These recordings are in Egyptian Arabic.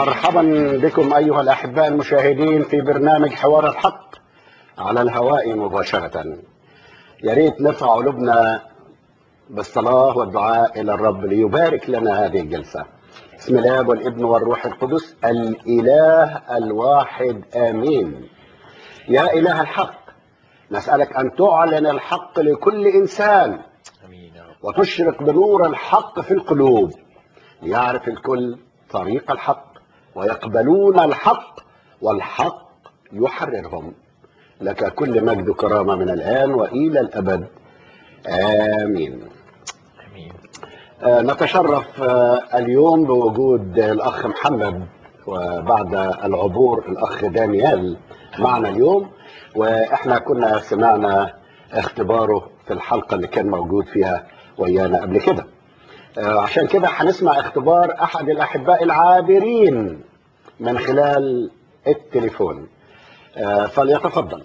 مرحبا بكم أيها الأحباء المشاهدين في برنامج حوار الحق على الهواء مباشرة يا ريت نرفع قلوبنا بالصلاة والدعاء إلى الرب ليبارك لنا هذه الجلسة بسم الله والابن والروح القدس الإله الواحد آمين يا إله الحق نسألك أن تعلن الحق لكل إنسان امين يا رب وتشرق بنور الحق في القلوب ليعرف الكل طريق الحق ويقبلون الحق والحق يحررهم لك كل مجد وكرامة من الآن وإلى الأبد آمين امين آه، نتشرف آه، اليوم بوجود الأخ محمد وبعد العبور الأخ دانيال معنا اليوم وإحنا كنا سمعنا اختباره في الحلقة اللي كان موجود فيها ويانا قبل كده آه، عشان كده هنسمع اختبار أحد الأحباء العابرين من خلال التليفون آه، فليتفضل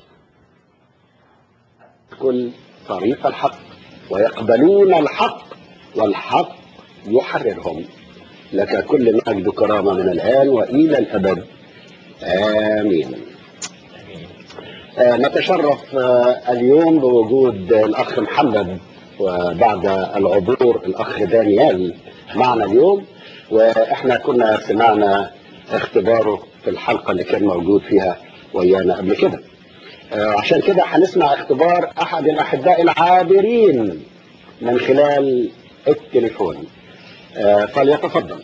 كل طريق الحق ويقبلون الحق والحق يحررهم لك كل مجد وكرامة من الآن وإلى الأبد آمين امين آه، نتشرف آه، اليوم بوجود الأخ محمد وبعد العبور الأخ دانيال معنا اليوم وإحنا كنا سمعنا اختباره في الحلقة اللي كان موجود فيها ويانا قبل كده آه، عشان كده هنسمع اختبار أحد الأحباء العابرين من خلال التليفون آه، فليتفضل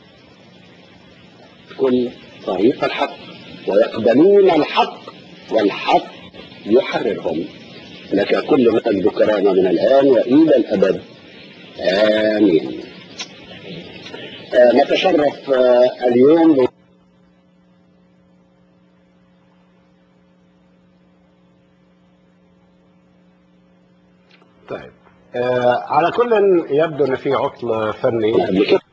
كل طريق الحق ويقبلون الحق والحق يحررهم لك كل مجد وكرامة من الآن وإلى الأبد آمين آه، نتشرف آه، اليوم ب- طيب آه، على كل يبدو ان في عطل فني قبل كده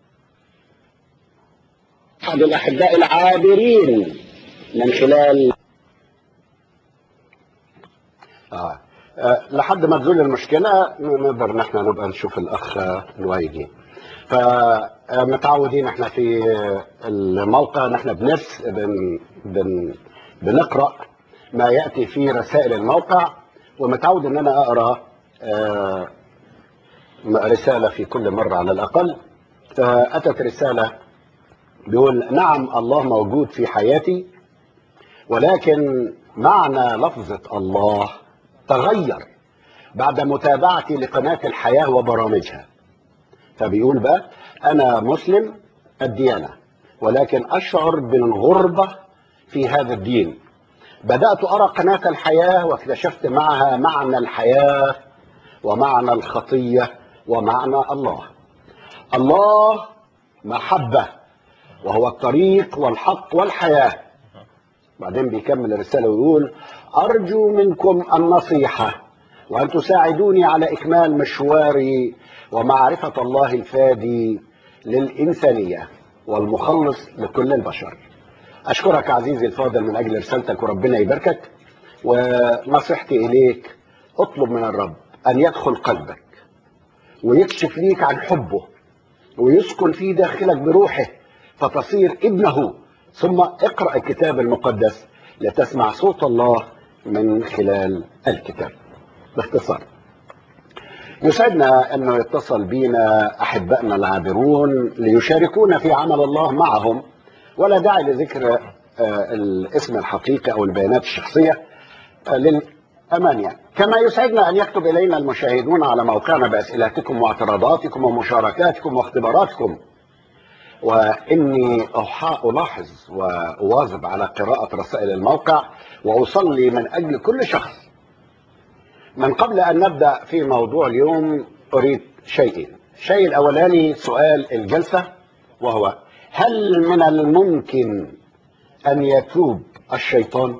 احد الاحباء العابرين من خلال آه. آه. لحد ما تزول المشكله نقدر ان احنا نبقى نشوف الاخ نوايجي فمتعودين احنا في الموقع ان احنا بنس بن بن بنقرا ما ياتي في رسائل الموقع ومتعود ان انا اقرا آه، رساله في كل مره على الاقل فاتت رساله بيقول نعم الله موجود في حياتي ولكن معنى لفظة الله تغير بعد متابعتي لقناة الحياة وبرامجها فبيقول بقى أنا مسلم الديانة ولكن أشعر بالغربة في هذا الدين بدأت أرى قناة الحياة واكتشفت معها معنى الحياة ومعنى الخطية ومعنى الله الله محبة وهو الطريق والحق والحياة بعدين بيكمل الرسالة ويقول أرجو منكم النصيحة وأن تساعدوني على إكمال مشواري ومعرفة الله الفادي للإنسانية والمخلص لكل البشر أشكرك عزيزي الفاضل من أجل رسالتك وربنا يباركك ونصيحتي إليك اطلب من الرب أن يدخل قلبك ويكشف ليك عن حبه ويسكن في داخلك بروحه فتصير ابنه ثم اقرأ الكتاب المقدس لتسمع صوت الله من خلال الكتاب باختصار يسعدنا انه يتصل بينا احبائنا العابرون ليشاركونا في عمل الله معهم ولا داعي لذكر آه، الاسم الحقيقي او البيانات الشخصيه آه، للامان يعني كما يسعدنا ان يكتب الينا المشاهدون على موقعنا باسئلتكم واعتراضاتكم ومشاركاتكم واختباراتكم واني أح- الاحظ واواظب على قراءه رسائل الموقع واصلي من اجل كل شخص من قبل ان نبدا في موضوع اليوم اريد شيئين الشيء الاولاني سؤال الجلسه وهو هل من الممكن ان يتوب الشيطان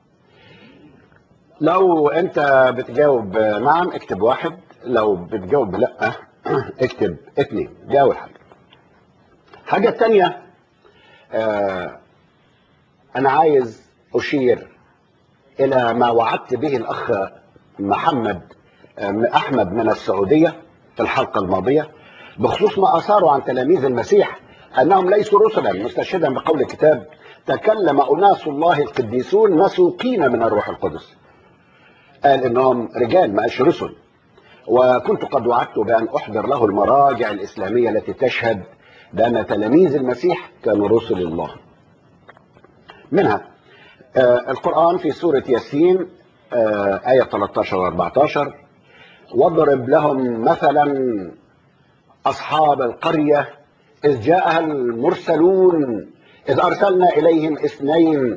لو انت بتجاوب نعم اكتب واحد لو بتجاوب لا اكتب اثنين دي اول حاجه الحاجه الثانيه آه انا عايز اشير الى ما وعدت به الاخ محمد آه، احمد من السعوديه في الحلقه الماضيه بخصوص ما اثاره عن تلاميذ المسيح أنهم ليسوا رسلا مستشهدا بقول الكتاب تكلم أناس الله القديسون مسوقين من الروح القدس قال إنهم رجال ما قالش رسل وكنت قد وعدت بأن أحضر له المراجع الإسلامية التي تشهد بأن تلاميذ المسيح كانوا رسل الله منها آه، القرآن في سورة ياسين آه، آية 13 و 14 واضرب لهم مثلا أصحاب القرية إذ جاءها المرسلون إذ أرسلنا إليهم اثنين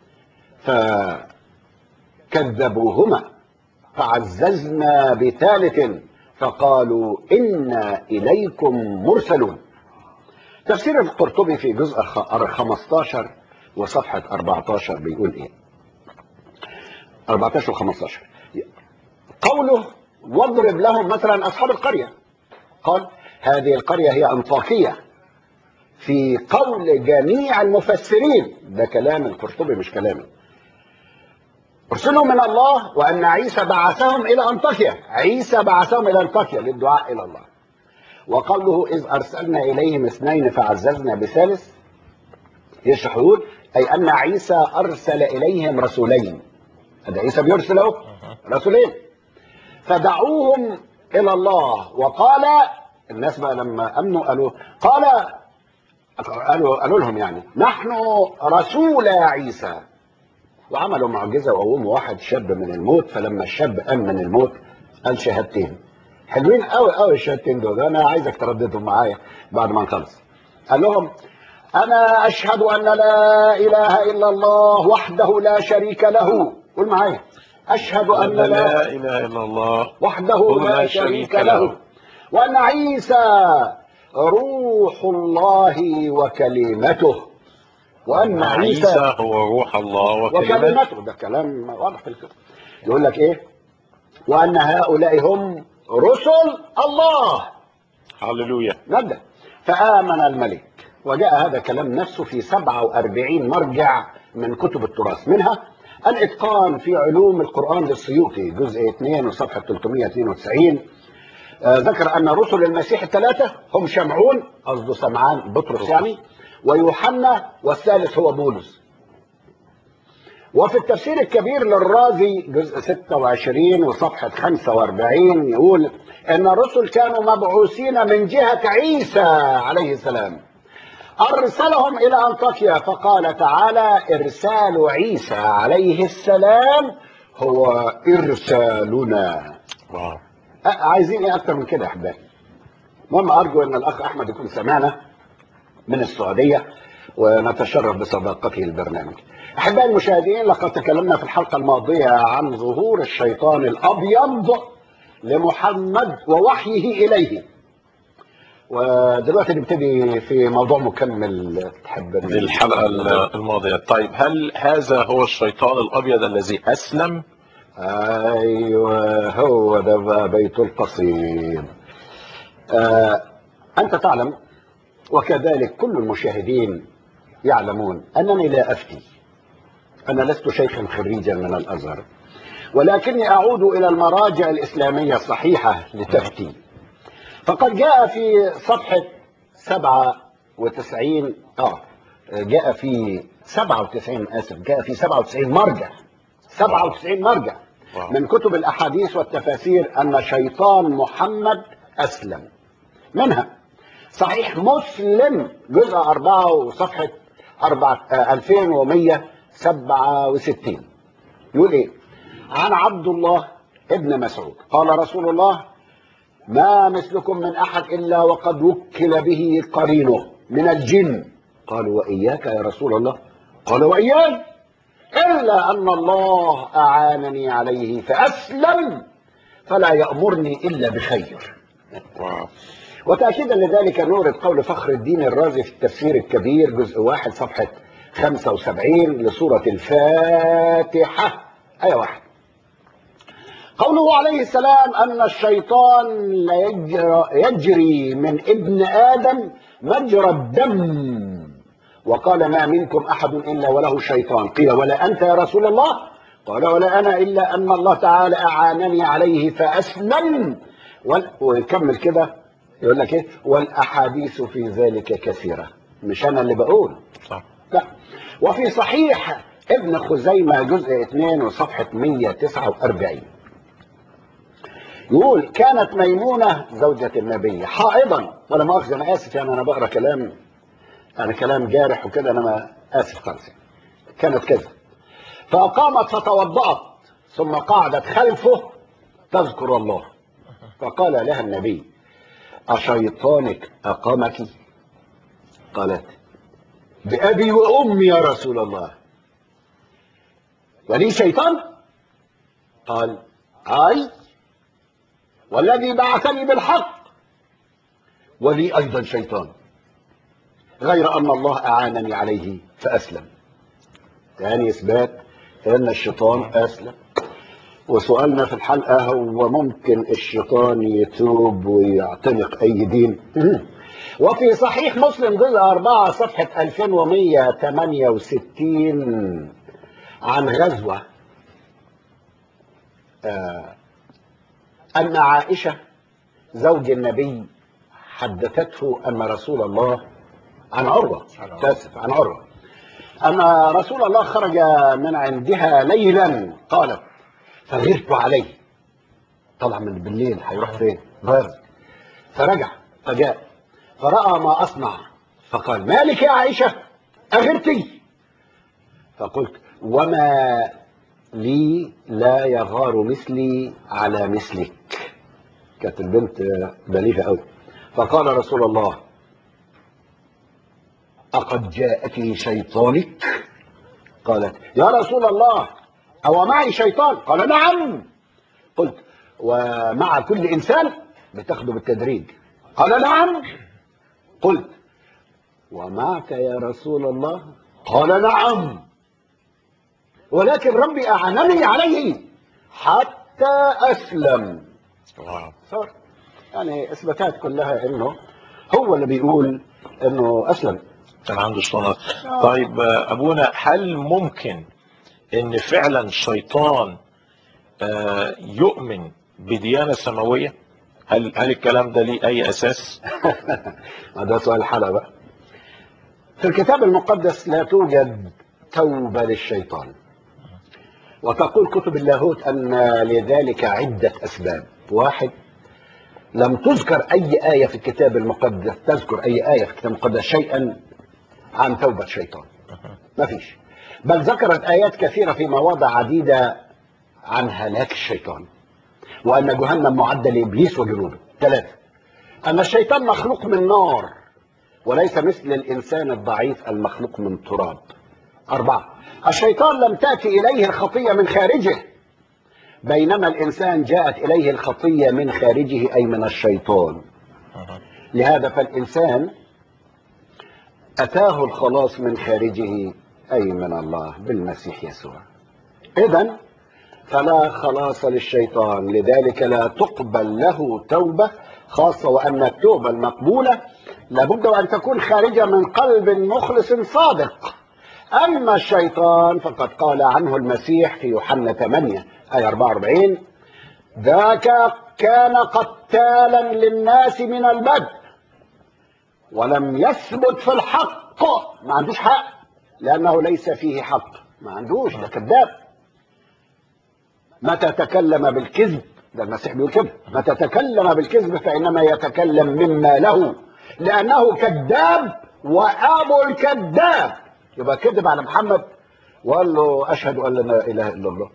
فكذبوهما فعززنا بثالث فقالوا إنا إليكم مرسلون تفسير القرطبي في جزء الخ- 15 وصفحة 14 بيقول إيه 14 و 15 قوله واضرب لهم مثلا أصحاب القرية قال هذه القرية هي أنطاكية في قول جميع المفسرين ده كلام القرطبي مش كلامي ارسلوا من الله وان عيسى بعثهم الى انطاكيا عيسى بعثهم الى انطاكيا للدعاء الى الله وقوله اذ ارسلنا اليهم اثنين فعززنا بثالث يشرح يقول اي ان عيسى ارسل اليهم رسولين هذا عيسى بيرسل اهو رسولين فدعوهم الى الله وقال الناس بقى لما امنوا قالوا قال قالوا قالوا لهم يعني نحن رسول عيسى وعملوا معجزه وقوموا واحد شاب من الموت فلما الشاب قام من الموت قال شهادتين حلوين قوي قوي الشهادتين دول انا عايزك ترددهم معايا بعد ما نخلص قال لهم انا اشهد ان لا اله الا الله وحده لا شريك له قول معايا اشهد ان أن لا لا إله إلا الله وحده لا شريك له وأن عيسى روح الله وكلمته وأن عيسى عيسى هو روح الله وكلمته وكلمته ده كلام واضح في الكتاب يقول لك إيه وأن هؤلاء هم رسل الله هللويا نبدأ فآمن الملك وجاء هذا كلام نفسه في 47 مرجع من كتب التراث منها الإتقان في علوم القرآن للسيوطي جزء 2 وصفحة 392 آه، ذكر أن رسل المسيح الثلاثة هم شمعون قصده سمعان بطرس يعني ويوحنا والثالث هو بولس وفي التفسير الكبير للرازي جزء 26 وصفحة 45 يقول أن الرسل كانوا مبعوثين من جهة عيسى عليه السلام أرسلهم إلى أنطاكيا فقال تعالى إرسال عيسى عليه السلام هو إرسالنا واو أه، عايزين ايه اكتر من كده يا احبائي المهم ارجو ان الاخ احمد يكون سمعنا من السعوديه ونتشرف بصداقته البرنامج احبائي المشاهدين لقد تكلمنا في الحلقه الماضيه عن ظهور الشيطان الابيض لمحمد ووحيه اليه ودلوقتي نبتدي في موضوع مكمل تحب دي الحلقة الماضية طيب هل هذا هو الشيطان الأبيض الذي أسلم ايوه هو ده بقى بيت القصيد آه انت تعلم وكذلك كل المشاهدين يعلمون انني لا افتي انا لست شيخا خريجا من الازهر ولكني اعود الى المراجع الاسلاميه الصحيحه لتفتي فقد جاء في صفحه 97 اه جاء في 97 اسف جاء في 97 مرجع 97 مرجع واو. من كتب الاحاديث والتفاسير ان شيطان محمد اسلم منها صحيح مسلم جزء 4 وصفحه 4 آه، 2167 يقول ايه عن عبد الله ابن مسعود قال رسول الله ما مثلكم من احد الا وقد وكل به قرينه من الجن قالوا واياك يا رسول الله قال واياي الا ان الله اعانني عليه فاسلم فلا يامرني الا بخير واو وتأكيدا لذلك نورد قول فخر الدين الرازي في التفسير الكبير جزء واحد صفحة 75 لسورة الفاتحة آية واحد قوله عليه السلام أن الشيطان ليجري يجري من ابن آدم مجرى الدم وقال ما منكم أحد إلا وله شيطان قيل ولا أنت يا رسول الله قال ولا أنا إلا أن الله تعالى أعانني عليه فأسلم وال- ويكمل كده يقول لك ايه والاحاديث في ذلك كثيره مش انا اللي بقول صح لا وفي صحيح ابن خزيمة جزء 2 وصفحة 149 يقول كانت ميمونة زوجة النبي حائضا ولا مؤاخذة أنا آسف يعني أنا بقرا كلام أنا كلام جارح وكده أنا ما آسف خالص يعني. كانت كذا فقامت فتوضأت ثم قعدت خلفه تذكر الله فقال لها النبي أشيطانك أقامك قالت بأبي وأمي يا رسول الله ولي شيطان قال أي والذي بعثني بالحق ولي أيضا شيطان غير أن الله أعانني عليه فأسلم ثاني إثبات أن الشيطان أسلم وسؤالنا في الحلقة هو ممكن الشيطان يتوب ويعتنق أي دين وفي صحيح مسلم جزء 4 صفحة 2168 عن غزوة آه أن عائشة زوج النبي حدثته أن رسول الله عن عروة عن عروة. آسف عن عروة أن رسول الله خرج من عندها ليلا قالت فغرت عليه طلع من بالليل هيروح فين غار فرجع فجاء فرأى ما أصنع فقال مالك يا عائشة أغرتي فقلت وما لي لا يغار مثلي على مثلك كانت البنت بليغة قوي فقال رسول الله أقد جاءك شيطانك قالت يا رسول الله أو معي شيطان قال نعم قلت ومع كل إنسان بتاخده بالتدريج قال نعم قلت ومعك يا رسول الله قال نعم ولكن ربي أعانني عليه حتى أسلم واو صار يعني إثباتات كلها إنه هو اللي بيقول إنه أسلم كان عنده شيطان طيب آه، ابونا هل ممكن ان فعلا الشيطان آه، يؤمن بديانة سماوية هل هل الكلام ده ليه اي اساس ما ده سؤال الحلقة بقى في الكتاب المقدس لا توجد توبة للشيطان وتقول كتب اللاهوت أن لذلك عدة أسباب واحد لم تذكر أي آية في الكتاب المقدس تذكر أي آية في الكتاب المقدس شيئا عن توبة شيطان ما فيش بل ذكرت آيات كثيرة في مواضع عديدة عن هلاك الشيطان وأن جهنم معدة لإبليس وجنوده ثلاثة أن الشيطان مخلوق من نار وليس مثل الإنسان الضعيف المخلوق من تراب أربعة الشيطان لم تأتي إليه الخطية من خارجه بينما الإنسان جاءت إليه الخطية من خارجه أي من الشيطان لهذا فالإنسان أتاه الخلاص من خارجه أي من الله بالمسيح يسوع إذا فلا خلاص للشيطان لذلك لا تقبل له توبة خاصة وأن التوبة المقبولة لابد وأن تكون خارجة من قلب مخلص صادق أما الشيطان فقد قال عنه المسيح في يوحنا 8 آية 44 ذاك كان قتالا للناس من البدء ولم يثبت في الحق ما عندوش حق لأنه ليس فيه حق ما عندوش ده كذاب متى تكلم بالكذب ده المسيح بيقول كده متى تكلم بالكذب فإنما يتكلم مما له لأنه كذاب وأبو الكذاب يبقى كذب على محمد وقال له أشهد أن لا إله إلا الله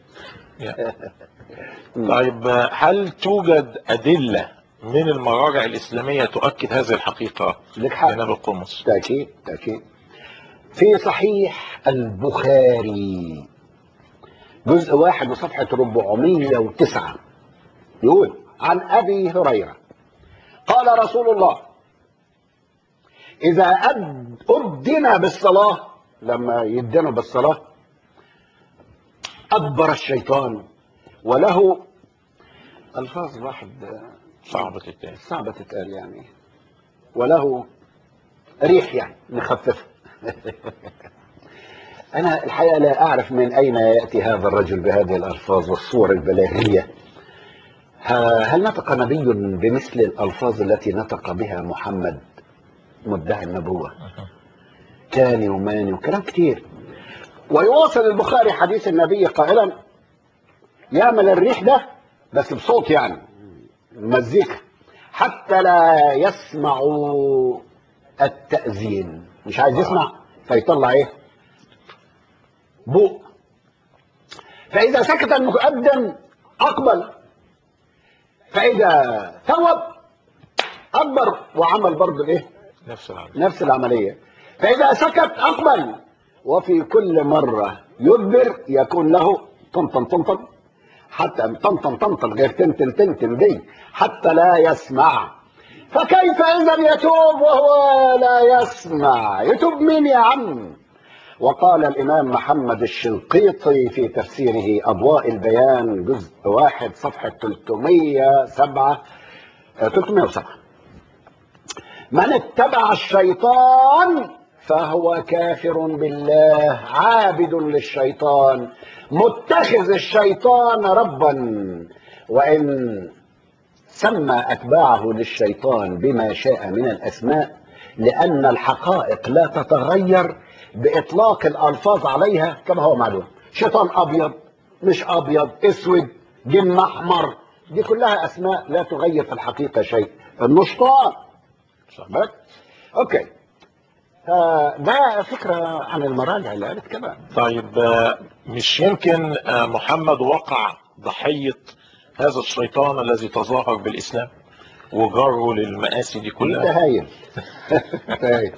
طيب آه، هل توجد أدلة من المراجع الإسلامية تؤكد هذه الحقيقة لك حق جناب القمص تأكيد تأكيد في صحيح البخاري جزء واحد وصفحة 409 يقول عن أبي هريرة قال رسول الله إذا أد- أدن بالصلاة لما يدنوا بالصلاة أدبر الشيطان وله ألفاظ واحد صعبة التاني صعبة تتقال يعني وله ريح يعني نخففها أنا الحقيقة لا أعرف من أين يأتي هذا الرجل بهذه الألفاظ والصور البلاغية ه- هل نطق نبي بمثل الألفاظ التي نطق بها محمد مدعي النبوة كاني وماني وكلام كتير ويواصل البخاري حديث النبي قائلا يعمل الريح ده بس بصوت يعني مزيكا حتى لا يسمعوا التأذين مش عايز يسمع فيطلع ايه بوق فإذا سكت المؤذن أقبل فإذا ثوب أكبر وعمل برضه الإيه؟ نفس العمل نفس العملية فإذا سكت أقبل وفي كل مرة يدبر يكون له طنطن طنطن حتى طنطن طنطن غير تنتن تنتن دي حتى لا يسمع فكيف إذا يتوب وهو لا يسمع يتوب مين يا عم وقال الإمام محمد الشنقيطي في تفسيره أضواء البيان جزء واحد صفحة 307 آه، 307 من اتبع الشيطان فهو كافر بالله عابد للشيطان متخذ الشيطان ربا وإن سمى أتباعه للشيطان بما شاء من الأسماء لأن الحقائق لا تتغير بإطلاق الألفاظ عليها كما هو معلوم شيطان أبيض مش أبيض أسود جن أحمر دي كلها أسماء لا تغير في الحقيقة شيء النشطان بس اوكي آه، ده فكره عن المراجع اللي قالت كده طيب آه، مش يمكن آه، محمد وقع ضحية هذا الشيطان الذي تظاهر بالإسلام وجره للمآسي دي انت كلها هايل أنت هايل.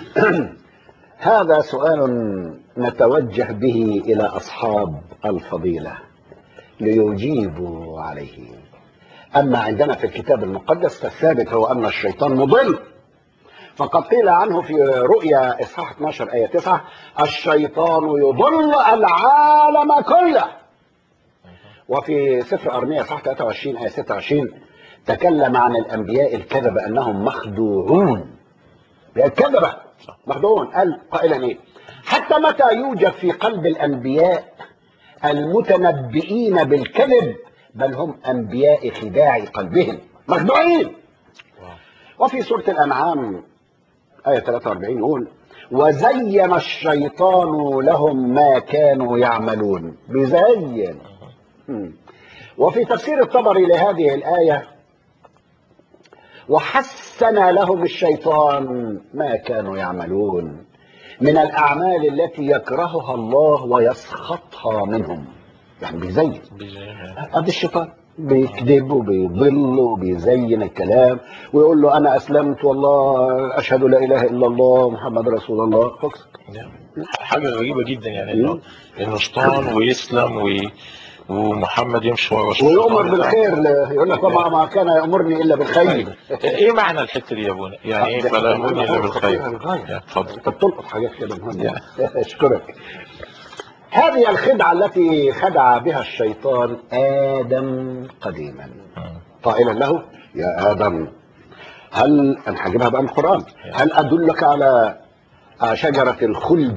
هذا سؤال نتوجه به الى اصحاب الفضيله ليجيبوا عليه اما عندنا في الكتاب المقدس فالثابت هو ان الشيطان مضل فقد قيل عنه في رؤيا اصحاح 12 ايه 9 الشيطان يضل العالم كله وفي سفر ارميا اصحاح 23 ايه 26 تكلم عن الانبياء الكذبه انهم مخدوعون كذبه مخدوعون قال قائلا ايه حتى متى يوجد في قلب الانبياء المتنبئين بالكذب بل هم انبياء خداع قلبهم مخدوعين وفي سوره الانعام آية 43 يقول وزين الشيطان لهم ما كانوا يعملون بيزين مم. وفي تفسير الطبري لهذه الآية وحسن لهم الشيطان ما كانوا يعملون من الأعمال التي يكرهها الله ويسخطها منهم يعني بيزين قد الشيطان بيكذب وبيضل وبيزين الكلام ويقول له انا اسلمت والله اشهد لا اله الا الله محمد رسول الله خلص حاجة غريبة جدا يعني انه انه شيطان ويسلم وي... ومحمد يمشي ورا الشيطان. ويؤمر بالخير ل- يقول لك وما ما كان يامرني الا بالخير ايه معنى الحتة دي يا ابونا؟ يعني ايه فلا يأمرني الا بالخير؟ بالخير يا اتفضل انت بتلقط حاجات كده مهمه اشكرك هذه الخدعه التي خدع بها الشيطان ادم قديما قائلا له يا ادم هل انا هجيبها بقى من القران هل ادلك على شجره الخلد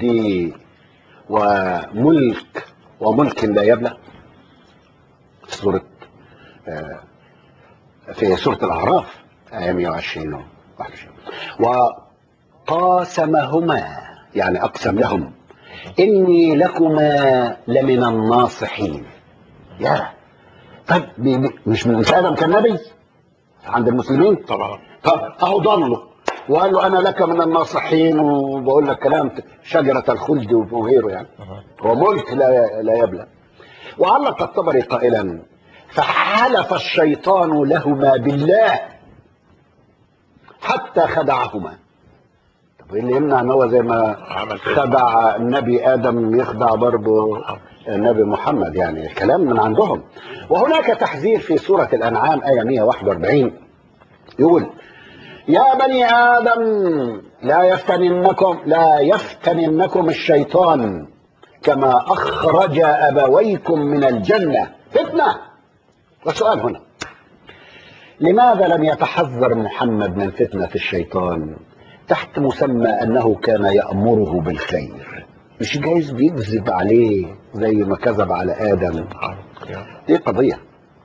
وملك وملك لا يبلى في سوره آه، في سوره الاعراف ايه 120 و 21 وقاسمهما يعني اقسم لهم اني لكما لمن الناصحين يا طيب بي- بي- مش من ادم كان نبي عند المسلمين طبعا طب اهو ضله وقال له انا لك من الناصحين وبقول لك كلام شجره الخلد وغيره يعني وملك لا لا يبلى وعلق الطبري قائلا فحلف الشيطان لهما بالله حتى خدعهما طب ايه اللي يمنع ان هو زي ما عمل كده خدع النبي ادم يخدع برضه النبي محمد يعني الكلام من عندهم وهناك تحذير في سوره الانعام ايه 141 يقول يا بني ادم لا يفتننكم لا يفتننكم الشيطان كما اخرج ابويكم من الجنه فتنه والسؤال هنا لماذا لم يتحذر محمد من فتنه الشيطان تحت مسمى انه كان يامره بالخير مش جايز بيكذب عليه زي ما كذب على ادم دي قضيه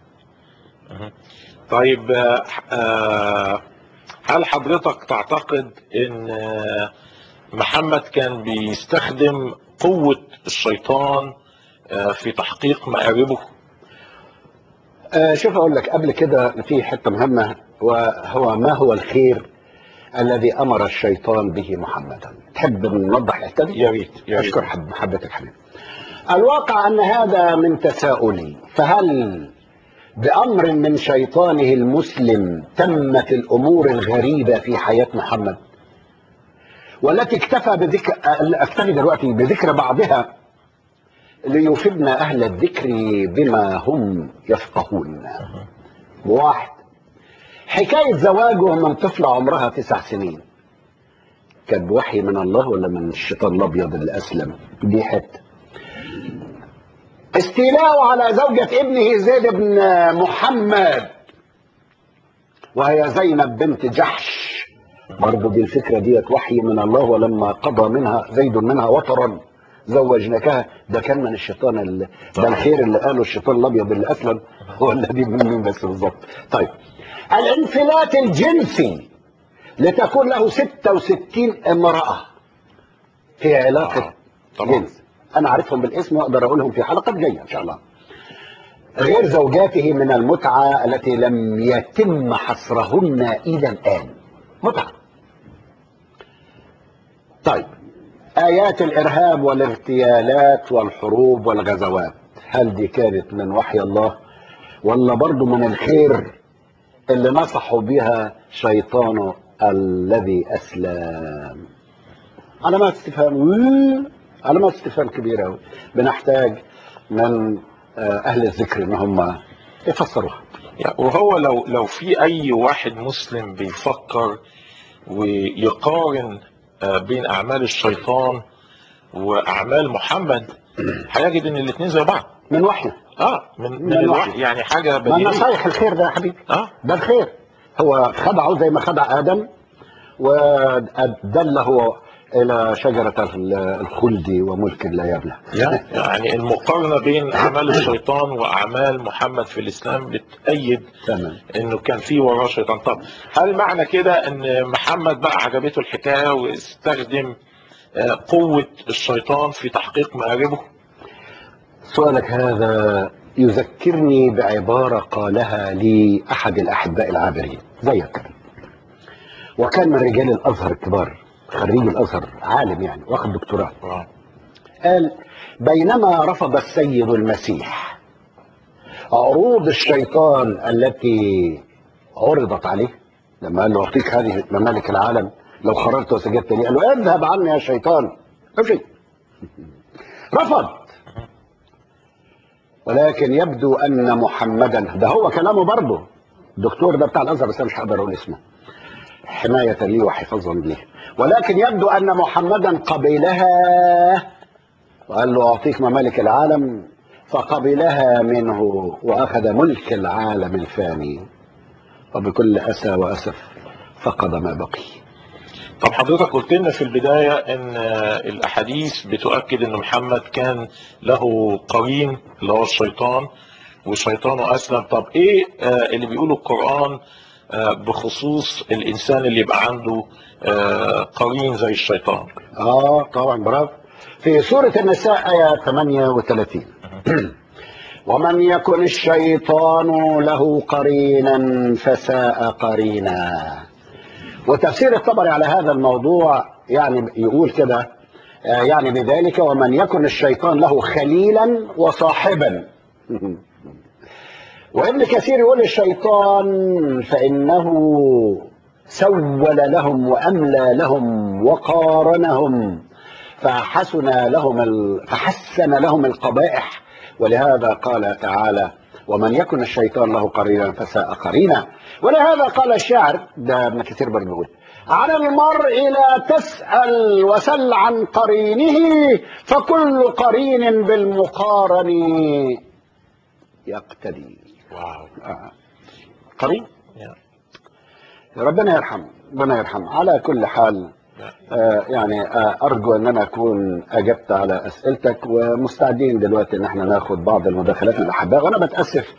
طيب آه، آه، هل حضرتك تعتقد ان آه، محمد كان بيستخدم قوة الشيطان آه، في تحقيق مآربه آه شوف اقول لك قبل كده في حته مهمه وهو ما هو الخير الذي امر الشيطان به محمدا تحب نوضح الحته دي؟ يا ريت يا ريت اشكر حب محبتك حبيبي الواقع ان هذا من تساؤلي فهل بامر من شيطانه المسلم تمت الامور الغريبه في حياه محمد والتي اكتفى بذكر اكتفي دلوقتي بذكر بعضها ليفيدنا اهل الذكر بما هم يفقهون واحد حكايه زواجه من طفله عمرها تسع سنين كان بوحي من الله ولا من الشيطان الابيض اللي اسلم دي حته استيلاءه على زوجة ابنه زيد بن محمد وهي زينب بنت جحش برضه دي الفكرة ديت وحي من الله ولما قضى منها زيد منها وطرا زوجناكها ده كان من الشيطان ال... ده الخير اللي قاله الشيطان الابيض اللي اسلم ولا دي من مين بس بالظبط طيب الانفلات الجنسي لتكون له 66 امرأة في علاقة آه، طبعا جنس انا عارفهم بالاسم واقدر اقولهم في حلقات جايه ان شاء الله غير زوجاته من المتعه التي لم يتم حصرهن الى الان متعه طيب ايات الارهاب والاغتيالات والحروب والغزوات هل دي كانت من وحي الله ولا برضو من الخير اللي نصحوا بها شيطانه الذي اسلم علامات استفهام علامات استفهام كبيره قوي بنحتاج من آه، اهل الذكر ان هم يفسروها يعني وهو لو لو في اي واحد مسلم بيفكر ويقارن آه، بين اعمال الشيطان واعمال محمد هيجد ان الاثنين زي بعض من وحي اه من من من الوحي الوحي. يعني حاجه ما بديهيه نصايح الخير ده يا حبيبي اه ده الخير هو خدعه زي ما خدع ادم ودله الى شجره الخلد وملك لا يبلى يعني يعني المقارنه بين اعمال الشيطان واعمال محمد في الاسلام بتأيد تمام انه كان في وراه شيطان طب هل معنى كده ان محمد بقى عجبته الحكايه واستخدم آه، قوه الشيطان في تحقيق مآربه؟ سؤالك هذا يذكرني بعبارة قالها لي أحد الأحباء العابرين زيك كده وكان من رجال الأزهر الكبار خريج الأزهر عالم يعني واخد دكتوراه آه. قال بينما رفض السيد المسيح عروض الشيطان التي عرضت عليه لما قال له أعطيك هذه ممالك العالم لو خرجت وسجدت لي قال له اذهب عني يا شيطان امشي رفض ولكن يبدو ان محمدا ده هو كلامه برضه الدكتور ده بتاع الازهر بس انا مش هقدر اقول اسمه حمايه لي وحفاظا لي ولكن يبدو ان محمدا قبلها وقال له اعطيك ممالك العالم فقبلها منه واخذ ملك العالم الفاني وبكل اسى واسف فقد ما بقي طب حضرتك قلت لنا في البدايه ان آه، الاحاديث بتؤكد ان محمد كان له قرين اللي هو الشيطان والشيطان اسلم طب ايه آه، اللي بيقوله القران آه، بخصوص الانسان اللي يبقى عنده آه، قرين زي الشيطان اه طبعا برافو في سورة النساء آية 38 ومن يكن الشيطان له قرينا فساء قرينا وتفسير الطبري على هذا الموضوع يعني يقول كده آه، يعني بذلك ومن يكن الشيطان له خليلا وصاحبا وابن كثير يقول الشيطان فإنه سول لهم وأملى لهم وقارنهم فحسن لهم ال... فحسن لهم القبائح ولهذا قال تعالى ومن يكن الشيطان له قرينا فساء قرينا ولهذا قال الشاعر ده ابن كثير برضه بيقول على المرء لا تسأل وسل عن قرينه فكل قرين بالمقارن يقتدي واو آه. قرين ربنا يرحم ربنا يرحم على كل حال آه يعني آه ارجو ان انا اكون اجبت على اسئلتك ومستعدين دلوقتي ان احنا ناخد بعض المداخلات من الاحباء وانا بتاسف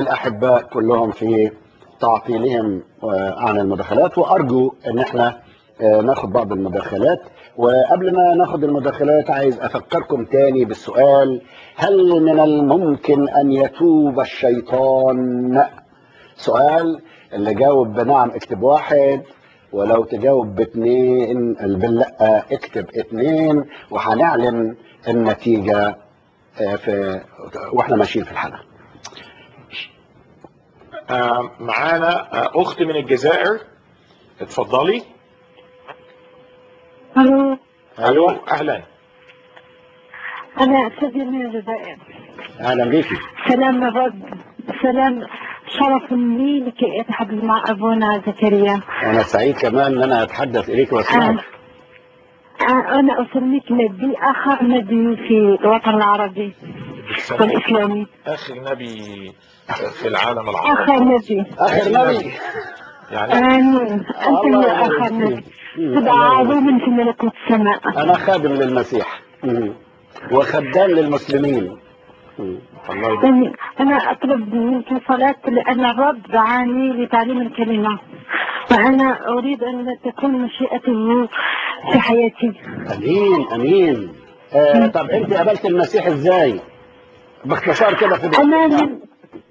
للاحباء كلهم في تعطيلهم آه عن المداخلات وارجو ان احنا آه، ناخد بعض المداخلات وقبل ما ناخد المداخلات عايز افكركم تاني بالسؤال هل من الممكن ان يتوب الشيطان سؤال اللي جاوب بنعم اكتب واحد ولو تجاوب باثنين باللا اكتب اثنين وهنعلن النتيجة آه، في واحنا ماشيين في الحلقة آه، معانا آه، اخت من الجزائر اتفضلي ألو الو اهلا أنا سيدي من الجزائر اهلا بيكي سلام الرب سلام شرف لي لكي أتحدث مع أبونا زكريا انا سعيد كمان ان انا اتحدث اليك آه. واسمعك آه، أنا أسميك نبي آخر نبي في الوطن العربي بالسلام. والإسلامي اخر نبي في العالم العربي آخر نبي اخر نبي يعني آمين أنت الله هو آخر يبارك نبي فيك. مم، تبقى الله يبارك عظيم في ملكوت السماء انا خادم للمسيح مم. وخدام للمسلمين مم. الله يبارك آمين. أنا أطلب منك صلاة لأن الرب دعاني لتعليم الكلمة وأنا أريد أن تكون مشيئته في حياتي امين امين آه طب انت قابلت المسيح ازاي باختصار كده في أنا دقيقة. من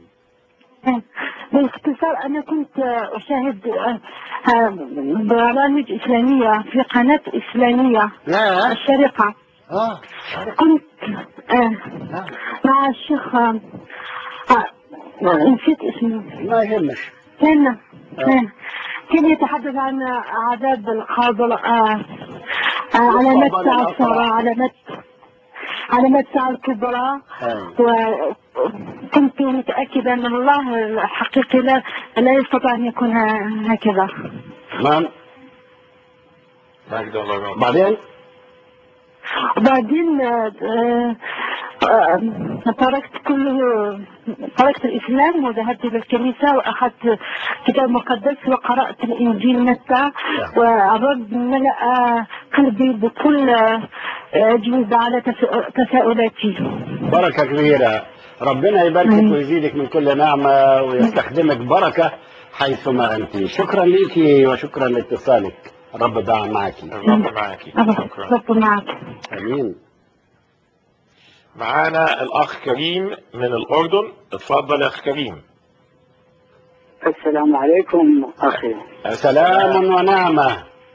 باختصار أنا كنت أشاهد آه، آه، برامج إسلامية في قناة إسلامية يا الشرقة اه كنت آه، آه. مع الشيخ آه، آه، نسيت اسمه ما يهمش كان كان كان يتحدث عن عذاب القابل آه، آه، علامات الصعبان الساعة الأقرع. الصغرى علامات علامات الساعة الكبرى آه. وكنت متأكدة أن الله الحقيقي لا, لا يستطيع أن يكون هكذا تمام مجد الله يبارك. بعدين وبعدين آه، آه، آه، تركت كل تركت الإسلام وذهبت إلى الكنيسة وأخذت كتاب مقدس وقرأت الإنجيل متى والرب ملأ قلبي بكل آه، أجوبة على تسا- تساؤلاتي بركة كبيرة ربنا يباركك آمين. ويزيدك من كل نعمة ويستخدمك بركة حيثما أنت شكرا ليكي وشكرا لاتصالك رب دعم معك الرب معاكي شكرا رب معك أمين معانا الاخ كريم من الاردن اتفضل يا اخ كريم السلام عليكم أخي سلام ونعمة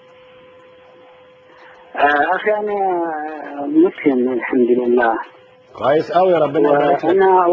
آه، أخي أنا مسلم الحمد لله كويس قوي ربنا يبارك لك وأنا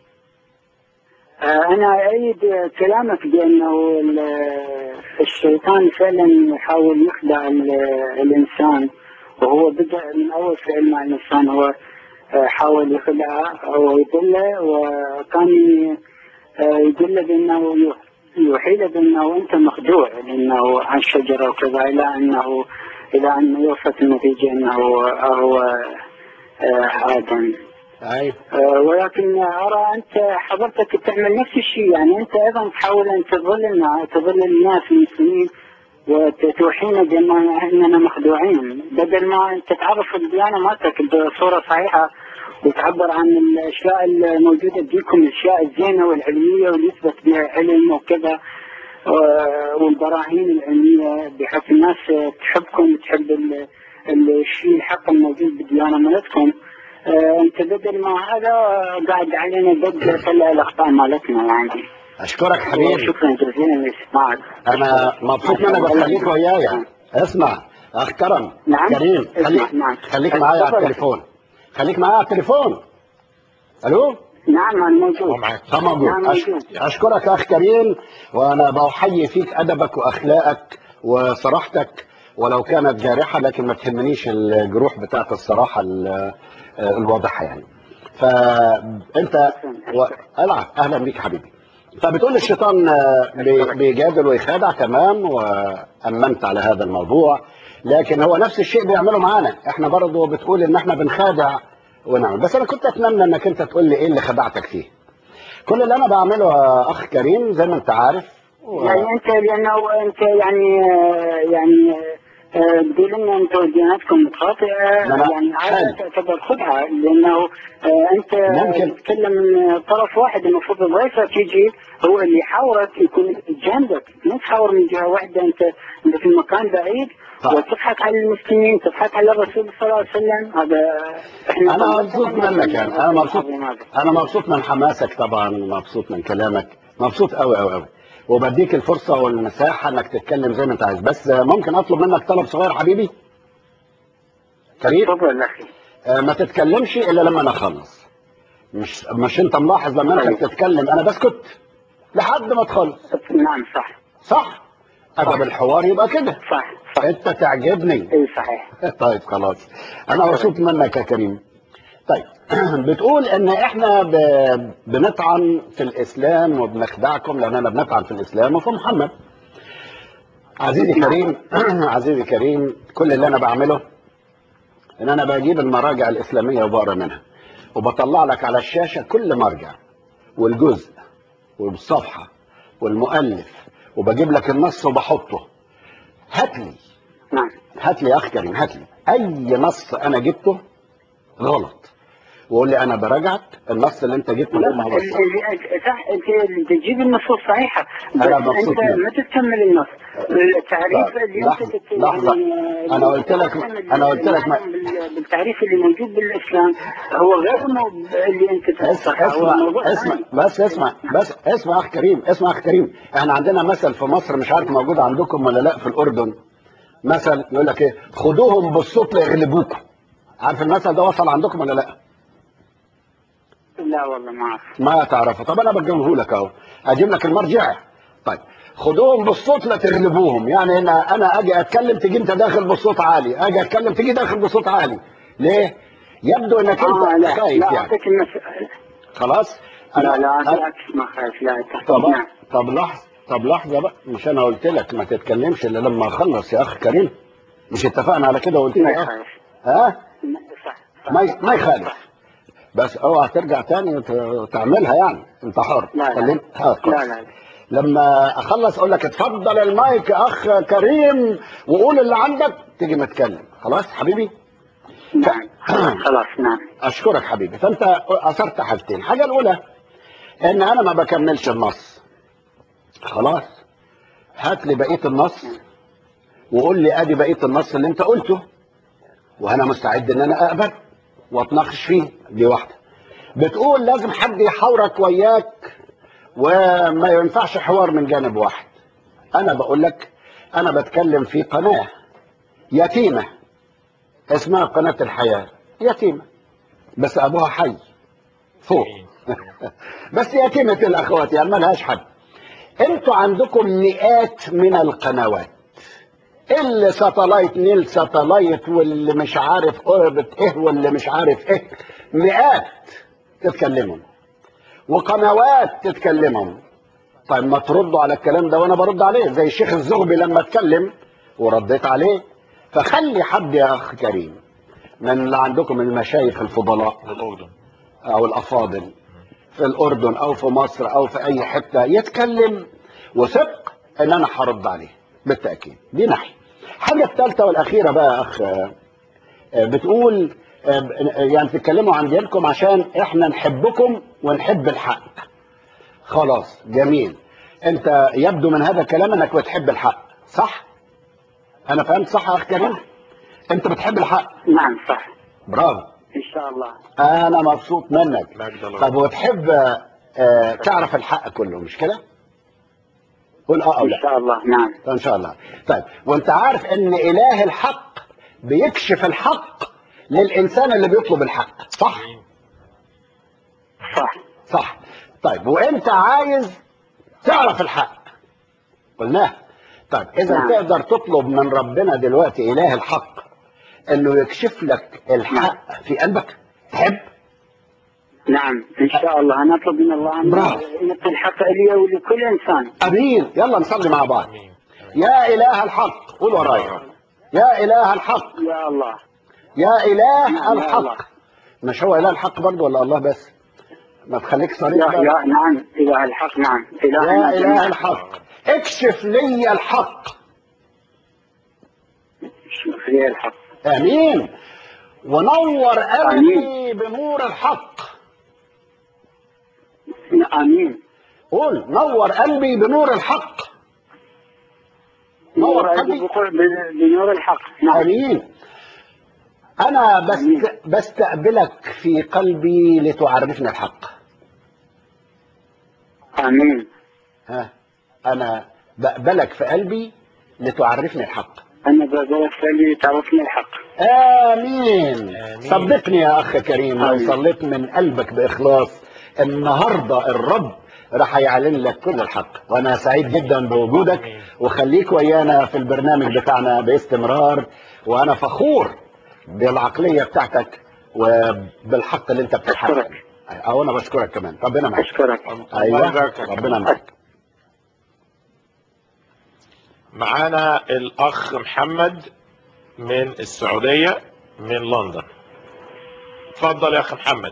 آه، أنا أيد كلامك بأنه ال- الشيطان فعلا يحاول يخدع ال- الإنسان وهو بدأ من أول فعل مع الإنسان هو آه، حاول يخدعه ويضله وكان ي- آه، يدله بأنه يوحي يوحي له بأنه أنت مخدوع لأنه عن شجرة وكذا إلى أنه إلى أن يوصل النتيجة أنه هو آه، آدم أيوة آه، ولكن أرى أنت حضرتك تعمل نفس الشيء يعني أنت أيضا تحاول أن تظل النا- تظل الناس المسلمين وتوحينا بأن أننا مخدوعين بدل ما أنت تعرف الديانة مالتك بصورة صحيحة وتعبر عن الأشياء الموجودة بدينكم الأشياء الزينة والعلمية واللي يثبت بها علم وكذا آه، والبراهين العلمية بحيث الناس تحبكم وتحب ال- الشيء الحق الموجود بالديانة مالتكم آه، انت بدل ما هذا قاعد علينا دق طلع الاخطاء مالتنا يعني أشكرك حبيبي شكرا جزيلا لاستماعك أنا مبسوط إن أنا بخليك وياي اسمع أخ كرم نعم. كريم اسمع، خليك نعم. خليك معايا على تفضل. التليفون خليك معايا على التليفون ألو نعم انا هو موجود معاك طب موجود نعم، أش... موجود. أشكرك أخ كريم وأنا بحيي فيك أدبك وأخلاقك وصراحتك ولو كانت جارحة لكن ما تهمنيش الجروح بتاعت الصراحة ال- الواضحة يعني فأنت و... ألعب أهلا بيك حبيبي فبتقول الشيطان آه، بي- بيجادل ويخادع تمام وأمنت على هذا الموضوع لكن هو نفس الشيء بيعمله معانا احنا برضه بتقول ان احنا بنخادع ونعمل بس انا كنت اتمنى انك انت تقول لي ايه اللي خدعتك فيه كل اللي انا بعمله يا اخ كريم زي ما انت عارف و... يعني انت لانه انت يعني آه، يعني آه، تقول لنا انتم ديانتكم متخاطئه لا، لا، يعني حلو. هذا تعتبر خدعه لانه آه، انت ممكن. تتكلم من طرف واحد المفروض ضيفك يجي هو اللي يحاورك يكون جنبك ما تحاور من جهه واحده انت انت في مكان بعيد طيب. وتضحك على المسلمين تضحك على الرسول صلى الله عليه وسلم هذا احنا انا مبسوط منك يعني انا مبسوط العظيم هذا. انا مبسوط من حماسك طبعا مبسوط من كلامك مبسوط قوي قوي قوي وبديك الفرصه والمساحه انك تتكلم زي ما انت عايز بس ممكن اطلب منك طلب صغير حبيبي كريم تفضل اخي آه، ما تتكلمش الا لما انا اخلص مش مش انت ملاحظ لما انت طيب. بتتكلم انا بسكت لحد ما تخلص نعم صح صح ادب الحوار يبقى كده صح صح انت تعجبني اي صحيح طيب خلاص انا مبسوط منك يا كريم طيب بتقول ان احنا ب... بنطعن في الاسلام وبنخدعكم لاننا بنطعن في الاسلام وفي محمد عزيزي كريم عزيزي كريم كل اللي انا بعمله ان انا بجيب المراجع الاسلاميه وبقرا منها وبطلع لك على الشاشه كل مرجع والجزء والصفحه والمؤلف وبجيب لك النص وبحطه هات لي نعم هات لي يا اخ كريم هات لي اي نص انا جبته غلط وقول لي انا براجعك النص اللي انت جبته ده ما هو ال- صح ال- صح انت تجيب النصوص صحيحه بس أنا مبسوط انت منك. ما تكمل النص التعريف طيب، اللي لحظة، انت تت- لحظة. يعني أنا قلت لك- تكمل أنا قلت لك ما- المعنى بال- بالتعريف اللي موجود بالاسلام هو غير الموضوع اللي انت اسمع تفسره هو اسمع موضوع اسمع ثاني. بس اسمع بس اسمع اخ كريم اسمع اخ كريم احنا عندنا مثل في مصر مش عارف موجود عندكم ولا لا في الاردن مثل يقول لك ايه خدوهم بالصوت ليغلبوكم عارف المثل ده وصل عندكم ولا لا لا والله ما اعرف ما تعرفه طب انا بجيبه لك اهو اجيب لك المرجع طيب خدوهم بالصوت لا تغلبوهم يعني انا انا اجي اتكلم تيجي انت داخل بصوت عالي اجي اتكلم تيجي داخل بصوت عالي ليه يبدو انك آه انت لا خايف لا يعني اعطيك المس... خلاص لا لا أنا- بالعكس ما خايف لا طب نعم طب لحظه طب لحظه بقى مش انا قلت لك ما تتكلمش الا لما اخلص يا اخ كريم مش اتفقنا على كده وقلت ما لي اه يخالف ها صح صح. ما ي- ما يخالف بس اوعى ترجع تاني وت- وتعملها يعني انت حر لا لا. خليني ها لا كويس. لا لما اخلص اقول لك اتفضل المايك يا اخ كريم وقول اللي عندك تيجي متكلم خلاص حبيبي نعم خلاص نعم اشكرك حبيبي فانت اثرت حاجتين الحاجه الاولى ان انا ما بكملش النص خلاص هات لي بقيه النص وقول لي ادي بقيه النص اللي انت قلته وانا مستعد ان انا اقبل واتناقش فيه دي واحده بتقول لازم حد يحاورك وياك وما ينفعش حوار من جانب واحد انا بقول لك انا بتكلم في قناه يتيمه اسمها قناه الحياه يتيمه بس ابوها حي فوق بس يتيمه الاخوات يعني ملهاش حد انتوا عندكم مئات من القنوات اللي ساتلايت نيل ساتلايت واللي مش عارف اوربت ايه واللي مش عارف ايه مئات تتكلموا وقنوات تتكلموا طيب ما تردوا على الكلام ده وانا برد عليه زي الشيخ الزغبي لما اتكلم ورديت عليه فخلي حد يا اخ كريم من اللي عندكم المشايخ الفضلاء للأردن او الافاضل في الاردن او في مصر او في اي حته يتكلم وثق ان انا هرد عليه بالتاكيد دي ناحيه الحاجه الثالثه والاخيره بقى يا اخ آه، آه، بتقول آه، ب- يعني تتكلموا عن دينكم عشان احنا نحبكم ونحب الحق خلاص جميل انت يبدو من هذا الكلام انك بتحب الحق صح انا فهمت صح يا اخ كريم انت بتحب الحق نعم صح برافو ان شاء الله انا مبسوط منك مجد الله. طب وتحب آه، تعرف الحق كله مش كده قول اه او ان لا شاء الله نعم ان شاء الله طيب وانت عارف ان اله الحق بيكشف الحق للانسان اللي بيطلب الحق صح صح صح طيب وانت عايز تعرف الحق قلناه طيب اذا نعم. تقدر تطلب من ربنا دلوقتي اله الحق انه يكشف لك الحق في قلبك تحب نعم ان شاء الله انا اطلب من الله ان برافو. يعطي الحق لي ولكل انسان امين يلا نصلي مع بعض امين يا اله الحق قول ورايا يا اله الحق يا الله يا اله نعم، يا الله. الحق مش هو اله الحق برضه ولا الله بس ما تخليك صريح يا بقى. يا نعم اله الحق نعم يا الهنا اله جميعاً. الحق اكشف لي الحق شوف لي الحق امين ونور قلبي بنور الحق امين قول نور قلبي بنور الحق نور بنور ورائد قلبي بقول- بنور الحق نعم امين انا بست بستقبلك في قلبي لتعرفني الحق امين ها انا بقبلك في قلبي لتعرفني الحق انا بقولك خلي تعرفني الحق امين آمين. صدقني يا اخ كريم لو آمين. صليت من قلبك باخلاص النهارده الرب راح يعلن لك كل الحق وانا سعيد جدا بوجودك آمين. وخليك ويانا في البرنامج بتاعنا باستمرار وانا فخور بالعقليه بتاعتك وبالحق اللي انت بتحقق أشكرك. او انا بشكرك كمان ربنا معاك اشكرك الله ايوه يباركك. ربنا معاك معانا الاخ محمد من السعوديه من لندن اتفضل يا اخ محمد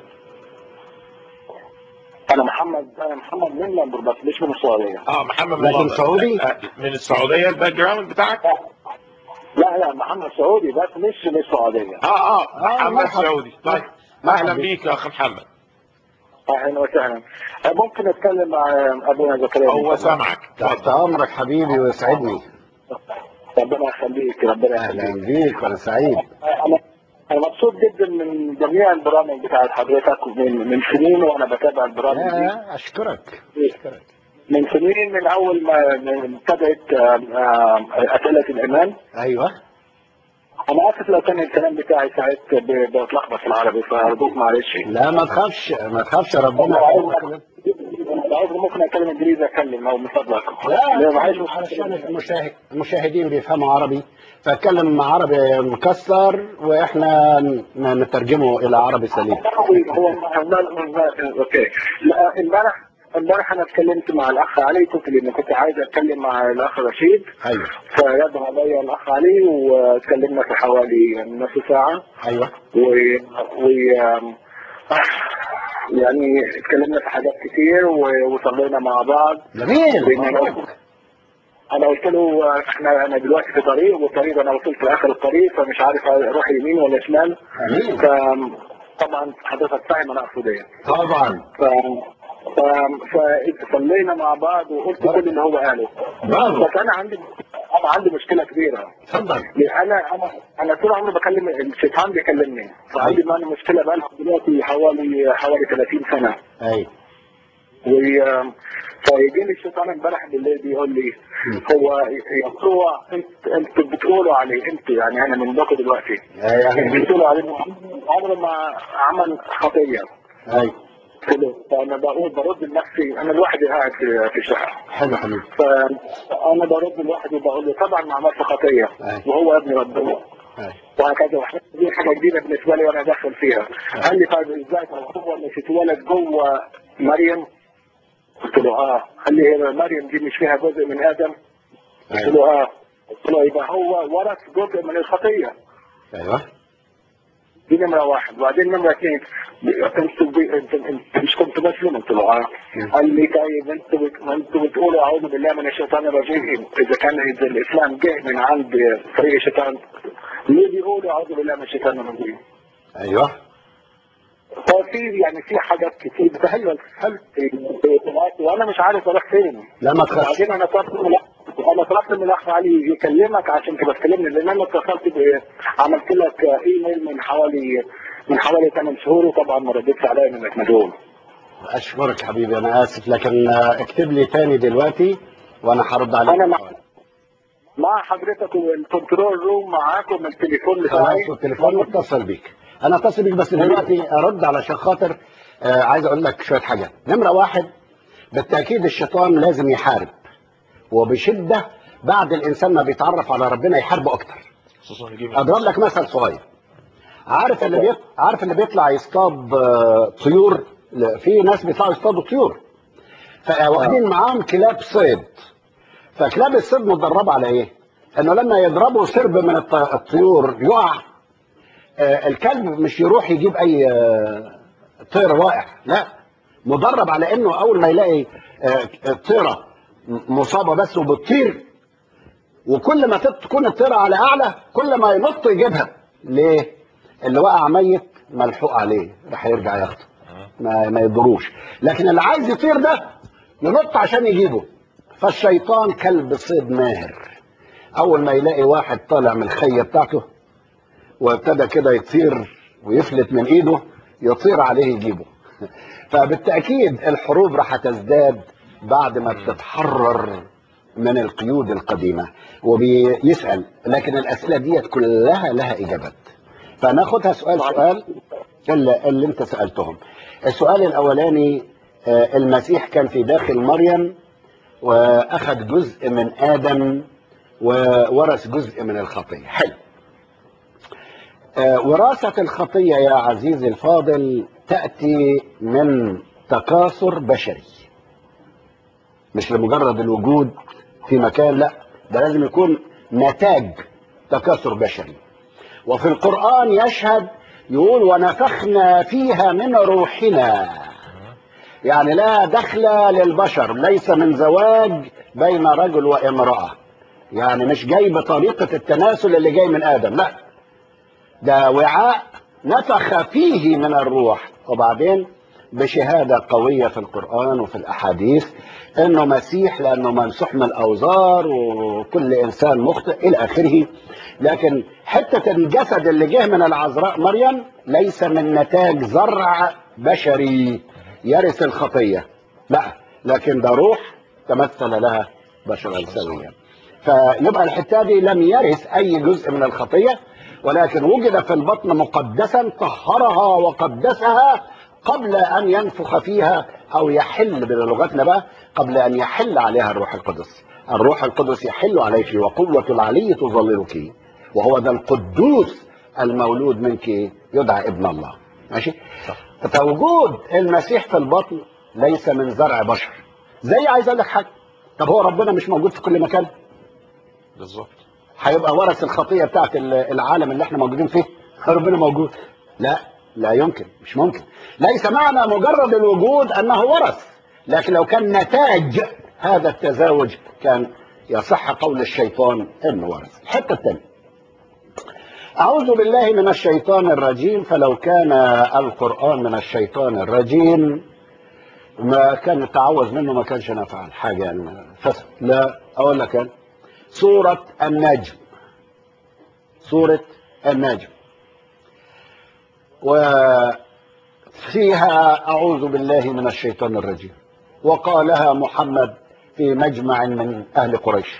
انا محمد انا محمد من لندن بس مش من السعوديه اه محمد من لكن لندن سعودي؟ آه، من السعوديه الباك جراوند بتاعك لا لا محمد سعودي بس مش من السعوديه اه اه آه، محمد مرحبا. سعودي طيب مرحبا اهلا بك. بيك يا اخ محمد اهلا وسهلا آه، ممكن اتكلم مع ابونا زكريا هو من فضلك؟ سامعك تحت اتفضل امرك حبيبي ويسعدني ربنا يخليك ربنا اهلا يخليك بيك وانا سعيد انا انا مبسوط جدا من جميع البرامج بتاعت حضرتك من من سنين وانا بتابع البرامج دي يا اشكرك اشكرك من سنين من اول ما ما ابتدت آه، آه، اسئله الايمان ايوه انا اسف لو كان الكلام بتاعي ساعات ب- بتلخبط في العربي فارجوك معلش لا ما تخافش ما تخافش يا ربنا لو عايز لو عايز ممكن اتكلم انجليزي اتكلم او من فضلك لا لو عايز علشان المشاهد المشاهدين بيفهموا عربي فاتكلم عربي مكسر واحنا ن- نترجمه الى عربي سليم هو امبارح اوكي لا امبارح امبارح انا اتكلمت مع الاخ علي كنت لان كنت عايز اتكلم مع الاخ رشيد ايوه فرد عليا الاخ علي واتكلمنا في حوالي نص ساعه ايوه و, و... يعني اتكلمنا في حاجات كتير و- وصلينا مع بعض جميل لأن أنا- مبروك. انا قلت له احنا انا دلوقتي في طريق والطريق انا وصلت لاخر الطريق فمش عارف اروح يمين ولا شمال امين فطبعا حضرتك فاهم انا اقصد ايه طبعا ف ف فصلينا مع بعض وقلت كل اللي هو قاله برافو بس انا عندي انا عندي مشكله كبيره اتفضل لأن انا انا انا طول عمري بكلم الشيطان بيكلمني فعندي معانا مشكله بقى لها دلوقتي حوالي حوالي 30 سنه ايوه و فيجيني الشيطان امبارح بالليل بيقول لي هو يسوع انت انت بتقولوا عليه انت يعني انا من بكره دلوقتي انت ايوه بتقولوا عليه إنه عمره ما عمل خطيه ايوه قلت له فانا بقول برد لنفسي انا لوحدي قاعد في في الشقه حلو حبيبي فانا برد لوحدي بقول له طبعا ما عملت خطيه أيوة. وهو ابن ربنا أيوة. وهكذا دي حاجه جديده بالنسبه لي وانا داخل فيها قال لي طيب ازاي طب هو مش اتولد جوه مريم قلت له اه قال لي هي مريم دي مش فيها جزء من ادم قلت ايوه له اه قلت له يبقى هو ورث جزء من الخطيه ايوه دي نمره واحد وبعدين نمره اثنين انتوا بي... انت... انت مش كنت مسلم قلت له اه قال لي طيب انتوا بت... ما انتوا بتقولوا اعوذ بالله من الشيطان الرجيم اذا كان اذا الاسلام جه من عند طريق الشيطان ليه بيقولوا اعوذ بالله من الشيطان الرجيم؟ ايوه ففي يعني في حاجات كتير بتحصل حلو وانا مش عارف اروح فين لا ما تخافش وبعدين انا طلبت من الأخ- انا طلبت من الاخ علي يكلمك عشان تبقى تكلمني لان انا اتصلت ب- عملت لك ايميل من حوالي من حوالي 8 شهور وطبعا ما ردتش عليا انك مشغول اشكرك حبيبي انا اسف لكن آه، اكتب لي تاني دلوقتي وانا هرد عليك انا مع مع حضرتك والكنترول روم معاكم التليفون بتاعي خلاص والتليفون متصل بيك انا اتصل بيك بس دلوقتي ارد علشان خاطر آه عايز اقول لك شويه حاجات نمره واحد بالتاكيد الشيطان لازم يحارب وبشده بعد الانسان ما بيتعرف على ربنا يحاربه اكتر خصوصا نجيب اضرب لك مثل صغير عارف اللي بيط... عارف اللي بيطلع يصطاد آه، طيور لا، في ناس بيطلعوا يصطادوا طيور فواخدين معاهم كلاب صيد فكلاب الصيد متدربه على ايه؟ انه لما يضربوا سرب من الط- الطيور يقع آه، الكلب مش يروح يجيب اي آه، طير واقع لا مدرب على انه اول ما يلاقي آه، الطيره م- مصابه بس وبتطير وكل ما تت- تكون الطيره على اعلى كل ما ينط يجيبها ليه؟ اللي وقع ميت ملحوق عليه راح يرجع ياخده ما ما يضروش لكن اللي عايز يطير ده ينط عشان يجيبه فالشيطان كلب صيد ماهر اول ما يلاقي واحد طالع من الخيه بتاعته وابتدى كده يطير ويفلت من ايده يطير عليه يجيبه فبالتاكيد الحروب راح تزداد بعد ما بتتحرر من القيود القديمه وبيسال لكن الاسئله ديت كلها لها اجابات فناخدها سؤال سؤال اللي, اللي انت سالتهم السؤال الاولاني آه، المسيح كان في داخل مريم واخذ جزء من ادم وورث جزء من الخطيه حلو آه، وراثه الخطيه يا عزيزي الفاضل تاتي من تكاثر بشري مش لمجرد الوجود في مكان لا ده لازم يكون نتاج تكاثر بشري وفي القرآن يشهد يقول ونفخنا فيها من روحنا يعني لا دخل للبشر ليس من زواج بين رجل وامرأة يعني مش جاي بطريقة التناسل اللي جاي من آدم لا ده وعاء نفخ فيه من الروح وبعدين بشهادة قوية في القرآن وفي الأحاديث إنه مسيح لأنه ممسوح من الأوزار وكل إنسان مخطئ إلى آخره لكن حتة الجسد اللي جه من العذراء مريم ليس من نتاج زرع بشري يرث الخطية لا لكن ده روح تمثل لها بشرا سويا فيبقى الحتة دي لم يرث أي جزء من الخطية ولكن وجد في البطن مقدسا طهرها وقدسها قبل أن ينفخ فيها أو يحل بلغتنا بقى قبل أن يحل عليها الروح القدس الروح القدس يحل عليك وقوة العلي تظللك وهو ذا القدوس المولود منك يدعى ابن الله ماشي فوجود المسيح في البطن ليس من زرع بشر زي عايز اقول لك حاجه طب هو ربنا مش موجود في كل مكان بالظبط هيبقى ورث الخطيه بتاعت العالم اللي احنا موجودين فيه ربنا موجود لا لا يمكن مش ممكن ليس معنى مجرد الوجود انه ورث لكن لو كان نتاج هذا التزاوج كان يصح قول الشيطان انه ورث الحته الثانيه أعوذ بالله من الشيطان الرجيم فلو كان القرآن من الشيطان الرجيم ما كان التعوذ منه ما كانش نفع حاجة يعني فسد لا أقول لك أنا. سورة النجم سورة النجم وفيها أعوذ بالله من الشيطان الرجيم وقالها محمد في مجمع من أهل قريش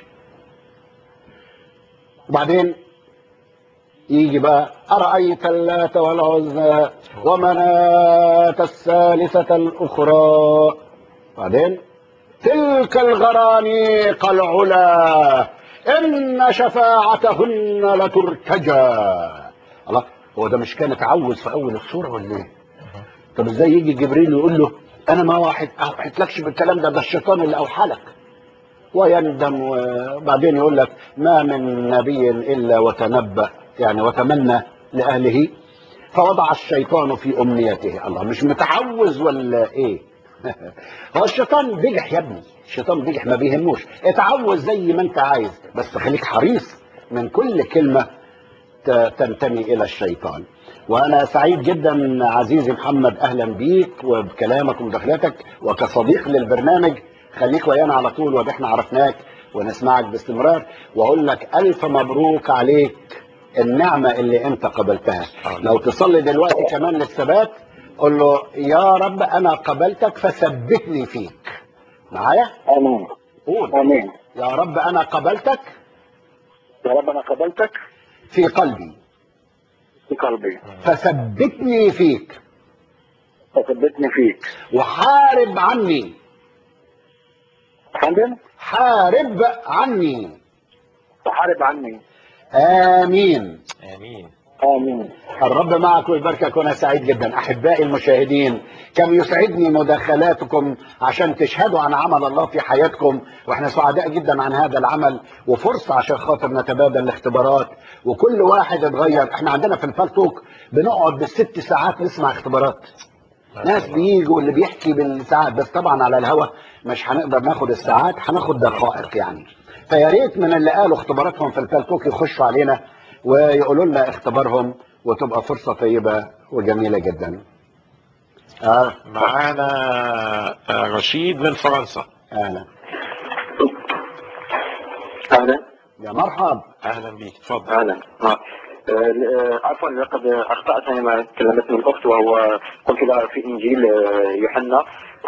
وبعدين يجي بقى أرأيت اللات والعزى ومناة الثالثة الأخرى بعدين تلك الغرانيق العلا إن شفاعتهن لترتجى الله هو ده مش كان تعوذ في أول السورة ولا إيه؟ طب إزاي يجي جبريل ويقول له أنا ما واحد أوحيتلكش بالكلام ده ده الشيطان اللي أوحى لك ويندم وبعدين يقول لك ما من نبي إلا وتنبأ يعني وتمنى لأهله فوضع الشيطان في أمنيته الله مش متعوز ولا إيه هو الشيطان بجح يا ابني الشيطان بجح ما بيهموش اتعوز زي ما انت عايز بس خليك حريص من كل كلمة ت- تنتمي إلى الشيطان وأنا سعيد جدا عزيزي محمد أهلا بيك وبكلامك ومداخلاتك وكصديق للبرنامج خليك ويانا على طول وده احنا عرفناك ونسمعك باستمرار واقول لك الف مبروك عليك النعمه اللي انت قبلتها لو تصلي دلوقتي كمان للثبات قول له يا رب انا قبلتك فثبتني فيك معايا امين قول امين يا رب انا قبلتك يا رب انا قبلتك في قلبي في قلبي فثبتني فيك فثبتني فيك وحارب عني فندم حارب عني تحارب عني امين امين امين الرب معك ويباركك وانا سعيد جدا احبائي المشاهدين كم يسعدني مداخلاتكم عشان تشهدوا عن عمل الله في حياتكم واحنا سعداء جدا عن هذا العمل وفرصه عشان خاطر نتبادل الاختبارات وكل واحد اتغير احنا عندنا في الفالتوك بنقعد بالست ساعات نسمع اختبارات ناس بيجوا اللي بيحكي بالساعات بس طبعا على الهوا مش هنقدر ناخد الساعات هناخد دقائق يعني فيا ريت من اللي قالوا اختباراتهم في الفالتوك يخشوا علينا ويقولوا لنا اختبارهم وتبقى فرصه طيبه وجميله جدا. اه معانا آه، رشيد من فرنسا اهلا اهلا يا مرحب اهلا بيك اتفضل اهلا آه. آه، عفوا لقد اخطات عندما كلمتني الاخت وهو قلت لها في انجيل آه، يوحنا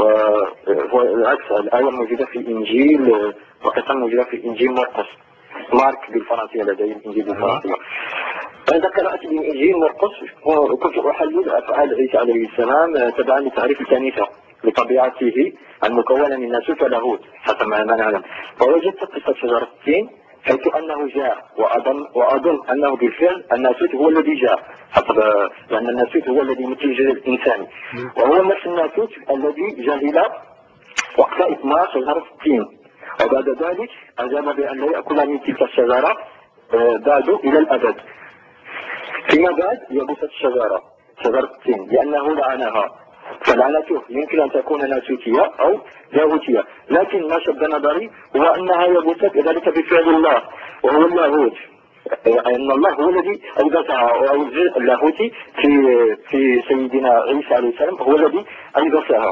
وهو العكس الايه موجوده في انجيل آه، وقسم موجوده في انجيل مرقس مارك بالفرنسيه لدي الانجيل بالفرنسيه عندما قرات بانجيل مرقس وكنت احلل افعال عيسى عليه السلام آه، تبعا لتعريف الكنيسه لطبيعته المكونه من ناسوت ولاهوت حسب ما ما نعلم فوجدت قصه شجره التين حيث انه جاء واظن واظن انه بالفعل الناسوت هو الذي جاء حسب لان الناسوت هو الذي يمثل الجسد الانساني وهو نفس الناسوت الذي جهل وقت اثمار شجره التين وبعد ذلك اجاب بان لا ياكل من تلك الشجره آه، بعد الى الابد فيما بعد يبوس الشجرة شجرة التين لأنه لعنها فلعنته يمكن أن تكون ناسوتية أو لاهوتية لكن ما شد نظري هو أنها يبوست ذلك بفعل الله وهو اللاهوت أن الله هو الذي ألبسها أو الجزء اللاهوتي في في سيدنا عيسى عليه السلام هو الذي ألبسها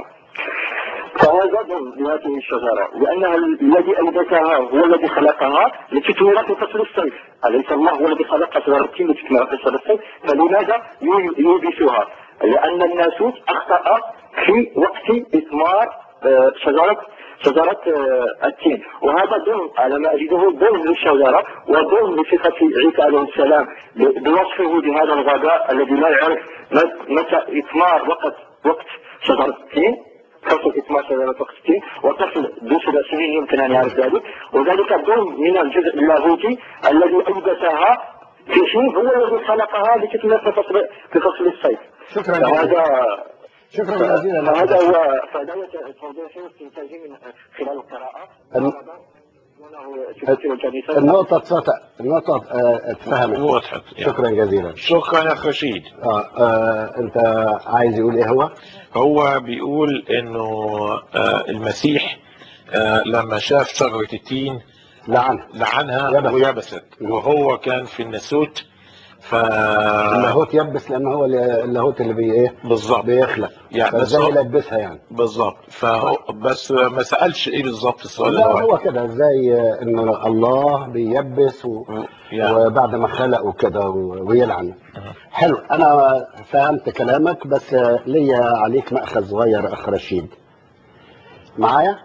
فهذا ضمن لهذه الشجرة لأنها الذي ألبسها هو الذي خلقها لتثمر في فصل الصيف أليس الله هو الذي خلق شجرة التين لتثمر في فصل الصيف فلماذا يلبسها لأن الناسوت أخطأ في وقت إثمار آه، شجرة شجرة آه، التين وهذا ضمن على ما أجده ضمن للشجرة وضمن لصفة عيسى عليه السلام ب- بوصفه بهذا الغباء الذي لا يعرف مت- متى إثمار وقت وقت شجرة التين فصل إثمار شجرة وقت التين وطفل ذو سبع سنين يمكن أن يعرف ذلك وذلك ضمن من الجزء اللاهوتي الذي ألبسها في حين هو الذي خلقها لتثمر في فصل في فصل الصيف شكرا جزيلا فهذا شكرا جزيلا لك. فهذا هو فداية توضيح استنتاجي من خلال القراءة الن- وأنه تمثل الكنيسة النقطة اتفتح النقطة آه، اتفهمت وضحت يعني. شكرا جزيلا شكرا يا اخ رشيد آه آه انت عايز يقول ايه هو؟ هو بيقول انه آه، المسيح آه، لما شاف شجرة التين لعن لعنها يبس. ويبست وهو كان في الناسوت ف اللاهوت يبس لان هو اللاهوت اللي بي ايه بالظبط بيخلق يعني بس فازاي هو- يلبسها يعني بالظبط فهو بس ما سالش ايه بالظبط السؤال لا اللي هو هو كده ازاي آه، ان الله بييبس و... يعني وبعد ما خلق وكده و- ويلعن حلو انا فهمت كلامك بس آه، ليا عليك مأخذ صغير اخ رشيد معايا؟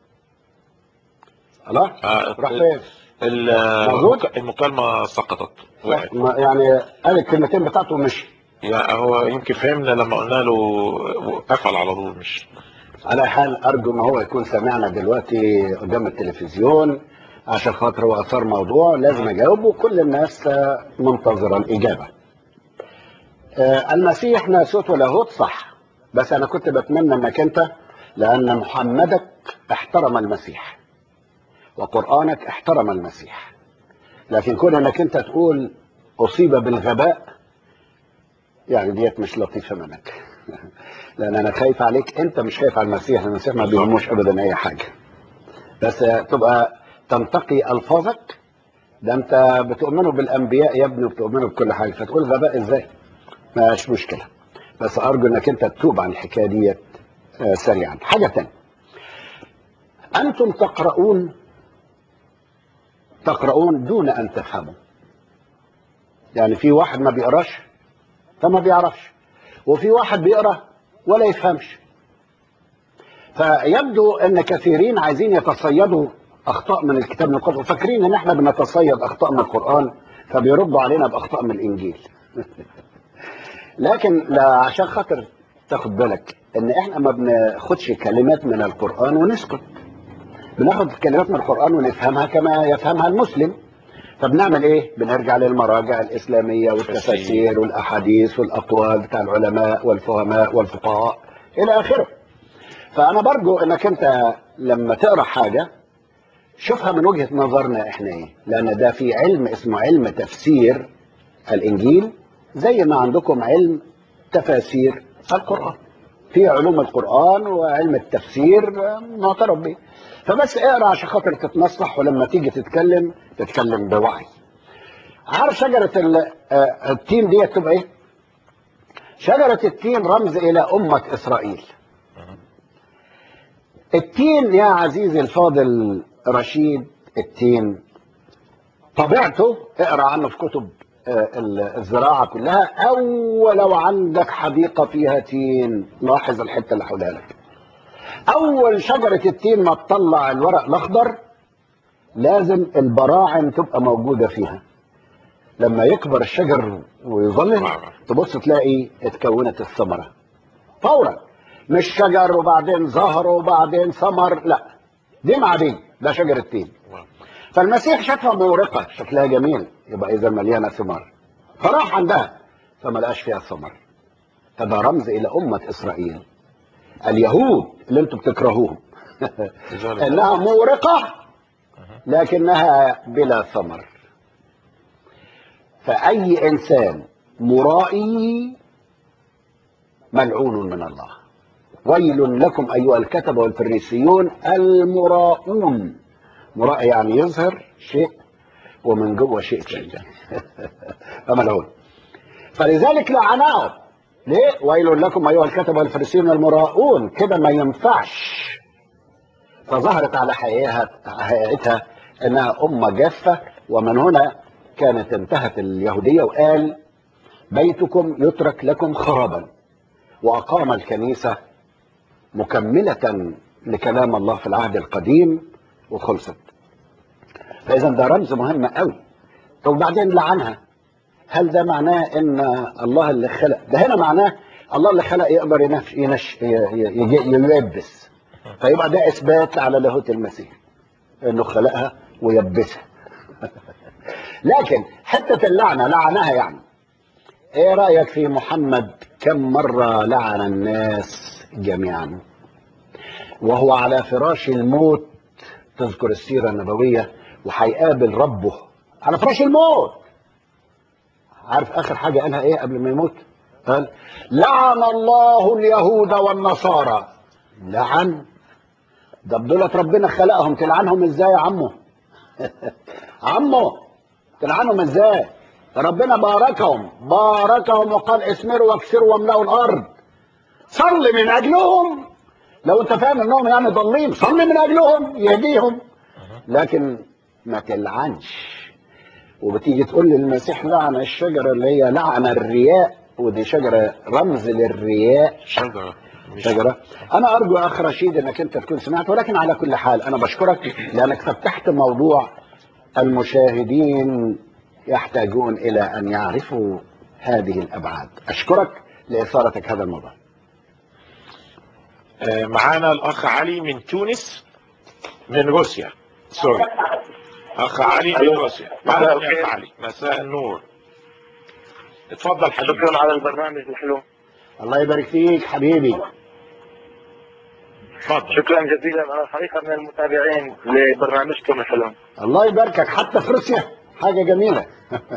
الله آه، راح فين؟ ال- موجود؟ المكالمة سقطت وقعت ما- يعني قال الكلمتين بتاعته مش يعني هو يمكن فهمنا لما قلنا له قفل على طول مش على حال ارجو ان هو يكون سامعنا دلوقتي قدام التلفزيون عشان خاطر هو اثار موضوع لازم اجاوبه وكل الناس آه، منتظره الاجابه. آه، المسيح ناسوت ولاهوت صح بس انا كنت بتمنى انك انت لان محمدك احترم المسيح وقرانك احترم المسيح لكن كون انك انت تقول اصيب بالغباء يعني ديت مش لطيفه منك لان انا خايف عليك انت مش خايف على المسيح لان المسيح ما بيهموش ابدا اي حاجه بس تبقى تنتقي الفاظك ده انت بتؤمنوا بالانبياء يا ابني وبتؤمنوا بكل حاجه فتقول غباء ازاي مش مشكله بس ارجو انك انت تتوب عن الحكايه ديت آه، سريعا حاجه تانية انتم تقرؤون تقرؤون دون ان تفهموا يعني في واحد ما بيقراش فما بيعرفش وفي واحد بيقرا ولا يفهمش فيبدو ان كثيرين عايزين يتصيدوا اخطاء من الكتاب المقدس وفاكرين ان احنا بنتصيد اخطاء من القران فبيردوا علينا باخطاء من الانجيل لكن لا عشان خاطر تاخد بالك ان احنا ما بناخدش كلمات من القران ونسكت بناخد كلمات من القران ونفهمها كما يفهمها المسلم فبنعمل ايه بنرجع للمراجع الاسلاميه والتفاسير والاحاديث والاقوال بتاع العلماء والفهماء والفقهاء الى اخره فانا برجو انك انت لما تقرا حاجه شوفها من وجهه نظرنا احنا ايه لان ده في علم اسمه علم تفسير الانجيل زي ما عندكم علم تفاسير القران في علوم القران وعلم التفسير معترف به فبس اقرا عشان خاطر تتنصح ولما تيجي تتكلم تتكلم بوعي عارف شجره ال- آه، التين دي تبقى ايه شجره التين رمز الى امه اسرائيل التين يا عزيزي الفاضل رشيد التين طبيعته اقرا عنه في كتب آه، ال- الزراعه كلها او لو عندك حديقه فيها تين لاحظ الحته اللي هقولها لك اول شجره التين ما تطلع الورق الاخضر لازم البراعم تبقى موجوده فيها لما يكبر الشجر ويظلل تبص تلاقي اتكونت الثمره فورا مش شجر وبعدين زهر وبعدين ثمر لا دي مع دي ده شجر التين فالمسيح شافها مورقه شكلها جميل يبقى اذا مليانه ثمار فراح عندها فما لقاش فيها ثمر فده رمز الى امه اسرائيل اليهود اللي انتم بتكرهوهم لذلك انها مورقه لكنها بلا ثمر فاي انسان مرائي ملعون من الله ويل لكم ايها الكتبه والفريسيون المراؤون مرائي يعني يظهر شيء ومن جوه شيء ثاني فملعون فلذلك لعناهم ليه ويل لكم ايها الكتبه والفريسيون المراؤون كده ما ينفعش فظهرت على حقيقتها حقيقتها انها امه جافه ومن هنا كانت انتهت اليهوديه وقال بيتكم يترك لكم خرابا واقام الكنيسه مكمله لكلام الله في العهد القديم وخلصت فاذا ده رمز مهم قوي طب وبعدين لعنها هل ده معناه ان الله اللي خلق ده هنا معناه الله اللي خلق يقدر ينش ينش ي- ي- ي- يلبس فيبقى ده اثبات على لاهوت المسيح انه خلقها ويبسها لكن حته اللعنه لعنها يعني ايه رايك في محمد كم مره لعن الناس جميعا وهو على فراش الموت تذكر السيره النبويه وهيقابل ربه على فراش الموت عارف اخر حاجه قالها ايه قبل ما يموت قال لعن الله اليهود والنصارى لعن ده بدولة ربنا خلقهم تلعنهم ازاي يا عمو عمو تلعنهم ازاي ربنا باركهم باركهم وقال اثمروا واكسروا واملأوا الارض صلي من اجلهم لو انت فاهم انهم يعني ضالين صلي من اجلهم يهديهم لكن ما تلعنش وبتيجي تقول لي المسيح لعن الشجره اللي هي لعن الرياء ودي شجره رمز للرياء شجرة مش شجرة أنا أرجو أخ رشيد أنك أنت تكون سمعت ولكن على كل حال أنا بشكرك لأنك فتحت موضوع المشاهدين يحتاجون إلى أن يعرفوا هذه الأبعاد أشكرك لإثارتك هذا الموضوع آه، معانا الأخ علي من تونس من روسيا سوري أخ علي من روسيا معنا يا أخ علي مساء النور اتفضل حبيبي شكرا على البرنامج الحلو الله يبارك فيك حبيبي اتفضل شكرا جزيلا انا حقيقه من المتابعين لبرنامجكم الحلو الله يباركك حتى في روسيا حاجة جميلة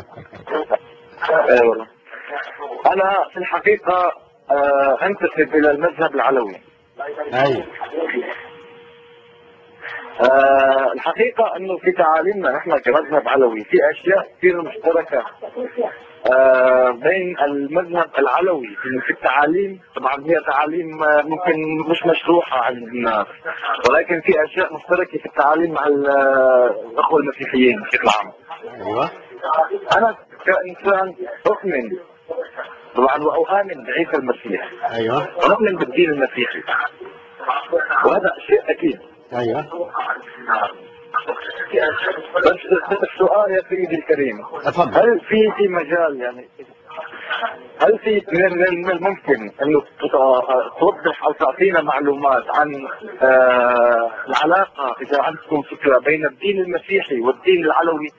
اي والله انا في الحقيقه آه انتسب الى المذهب العلوي أيوة آه الحقيقه انه في تعاليمنا نحن كمذهب علوي في اشياء كثير مشتركه آه بين المذهب العلوي في في التعاليم طبعا هي تعاليم آه، ممكن مش مشروحه عند الناس ولكن في اشياء مشتركه في التعاليم مع ال- آه، الاخوه المسيحيين بشكل عام أيوة انا كانسان اؤمن طبعا واؤمن بعيسى المسيح أيوة ونؤمن بالدين المسيحي وهذا شيء اكيد أيوة بس بس السؤال يا سيدي الكريم اتفضل هل في في مجال يعني هل في من من من الممكن انه تط- توضح او تعطينا معلومات عن آه العلاقه اذا عندكم فكره بين الدين المسيحي والدين العلوي؟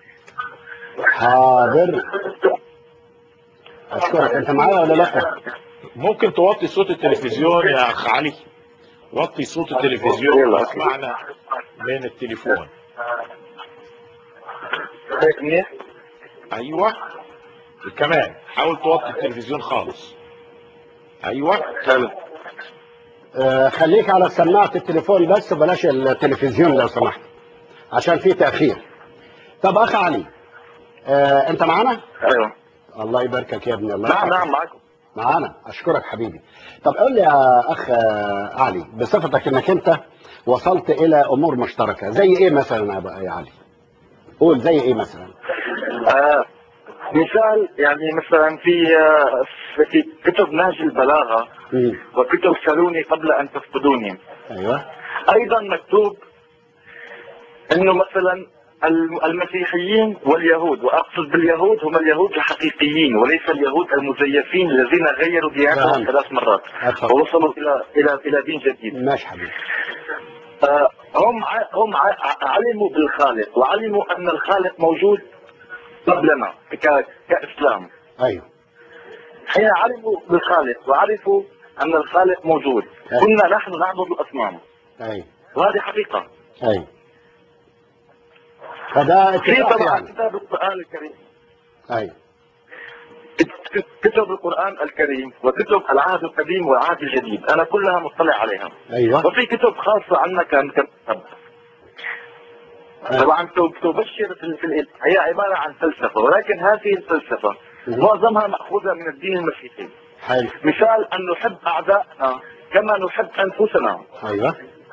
حاضر أشكرك أنت معايا ولا لأ؟ ممكن توطي صوت التلفزيون يا أخ علي وطي صوت التلفزيون واسمعنا من التليفون هيك منيح؟ أيوة كمان حاول توطي التلفزيون خالص أيوة حلو آه، خليك على سماعة التليفون بس بلاش التلفزيون لو سمحت عشان في تأخير طب أخ علي آه، أنت معانا؟ ايوه الله يباركك يا ابني الله نعم يباركك. نعم معكم معانا أشكرك حبيبي طب قول لي يا أخ آه، علي بصفتك إنك أنت وصلت إلى أمور مشتركة زي إيه مثلا يا بقى يا علي؟ قول زي إيه مثلا؟ آه مثال يعني مثلا في آه في كتب نهج البلاغه مم. وكتب سلوني قبل ان تفقدوني ايوه ايضا مكتوب انه مثلا الم- المسيحيين واليهود واقصد باليهود هم اليهود الحقيقيين وليس اليهود المزيفين الذين غيروا ديانتهم فهمت. ثلاث مرات أتفق. ووصلوا الى الى الى دين جديد ماشي حبيبي آه، هم ع- هم ع- علموا بالخالق وعلموا ان الخالق موجود قبلنا ك- كاسلام ايوه حين علموا بالخالق وعرفوا ان الخالق موجود أيوة. كنا نحن نعبد الاصنام ايوه وهذه حقيقه ايوه فده في اتفاق طبعا يعني كتاب القران الكريم ايوه كتب القرآن الكريم وكتب العهد القديم والعهد الجديد أنا كلها مطلع عليها ايوه وفي كتب خاصة عنها كان كتب طبعا ت- تبشر في, في ال- هي عبارة عن فلسفة ولكن هذه الفلسفة معظمها مأخوذة من الدين المسيحي حلو مثال أن نحب أعدائنا كما نحب أنفسنا ايوه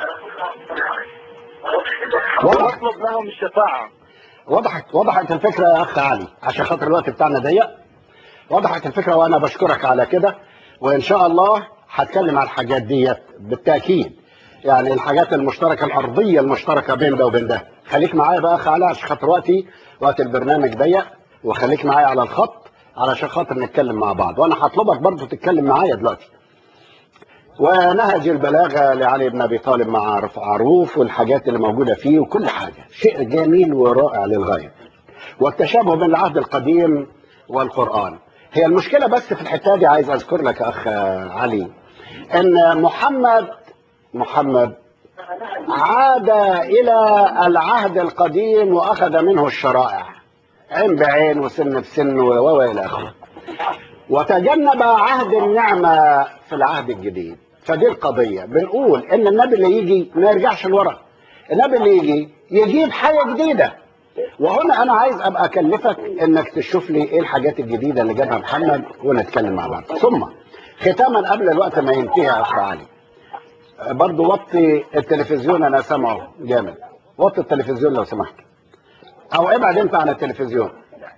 ونطلب لهم الشفاعة وضحت وضحت الفكره يا اخ علي عشان خاطر الوقت بتاعنا ضيق وضحت الفكره وانا بشكرك على كده وان شاء الله هتكلم على الحاجات ديت بالتاكيد يعني الحاجات المشتركه الارضيه المشتركه بين ده وبين ده خليك معايا بقى يا اخ علي عشان خاطر وقتي وقت البرنامج ضيق وخليك معايا على الخط علشان خاطر نتكلم مع بعض وانا هطلبك برضو تتكلم معايا دلوقتي ونهج البلاغه لعلي بن ابي طالب مع رفع عروف والحاجات اللي موجوده فيه وكل حاجه شيء جميل ورائع للغايه والتشابه بين العهد القديم والقران هي المشكله بس في الحته دي عايز اذكر لك يا اخ علي ان محمد محمد عاد الى العهد القديم واخذ منه الشرائع عين بعين وسن بسن و و الى اخره وتجنب عهد النعمة في العهد الجديد فدي القضية بنقول ان النبي اللي يجي ما يرجعش لورا النبي اللي يجي يجيب حاجة جديدة وهنا انا عايز ابقى اكلفك انك تشوف لي ايه الحاجات الجديدة اللي جابها محمد ونتكلم مع بعض ثم ختاما قبل الوقت ما ينتهي يا اخ علي برضو وطي التلفزيون انا سامعه جامد وطي التلفزيون لو سمحت او ابعد انت عن التلفزيون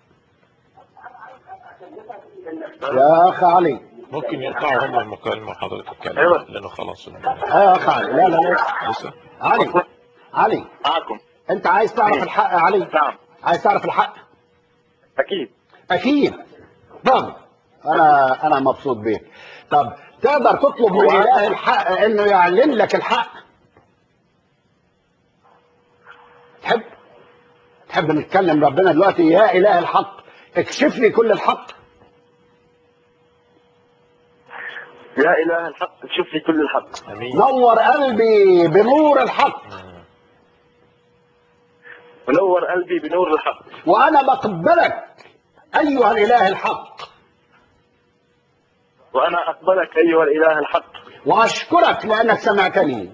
يا اخ علي ممكن يقطعوا هم المكالمة وحضرتك تتكلم أيوة. لأنه خلاص اه يا اخ علي لا لا لا لسه علي علي معكم انت عايز تعرف الحق يا علي نعم عايز تعرف الحق أكيد اكيد طب انا انا مبسوط بيك طب تقدر تطلب من اله الحق انه يعلن لك الحق تحب تحب نتكلم ربنا دلوقتي يا اله الحق اكشف لي كل الحق يا إله الحق شوف لي كل الحق أمين نور قلبي بنور الحق ونور قلبي بنور الحق وانا بقبلك ايها الاله الحق وأنا أقبلك أيها الإله الحق واشكرك لانك سمعتني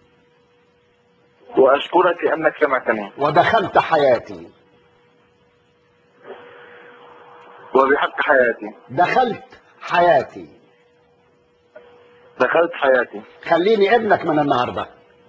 وأشكرك لأنك سمعتني ودخلت حياتي وبحق حياتي دخلت حياتي دخلت حياتي خليني ابنك من النهارده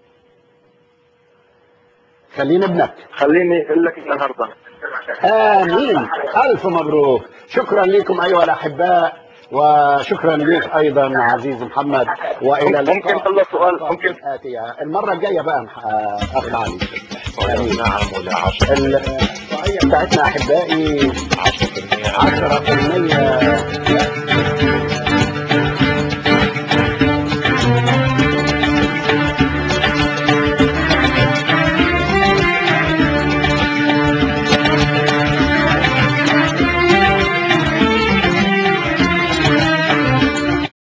خليني ابنك خليني أقول لك النهاردة امين الف مبروك شكرا لكم ايها الاحباء وشكرا لك ايضا عزيز محمد والى اللقاء ممكن الله سؤال ممكن الآتية. المره الجايه بقى مح- اخ علي إحصائية نعم ولا 10% الاحصائيه بتاعتنا احبائي 10% 10%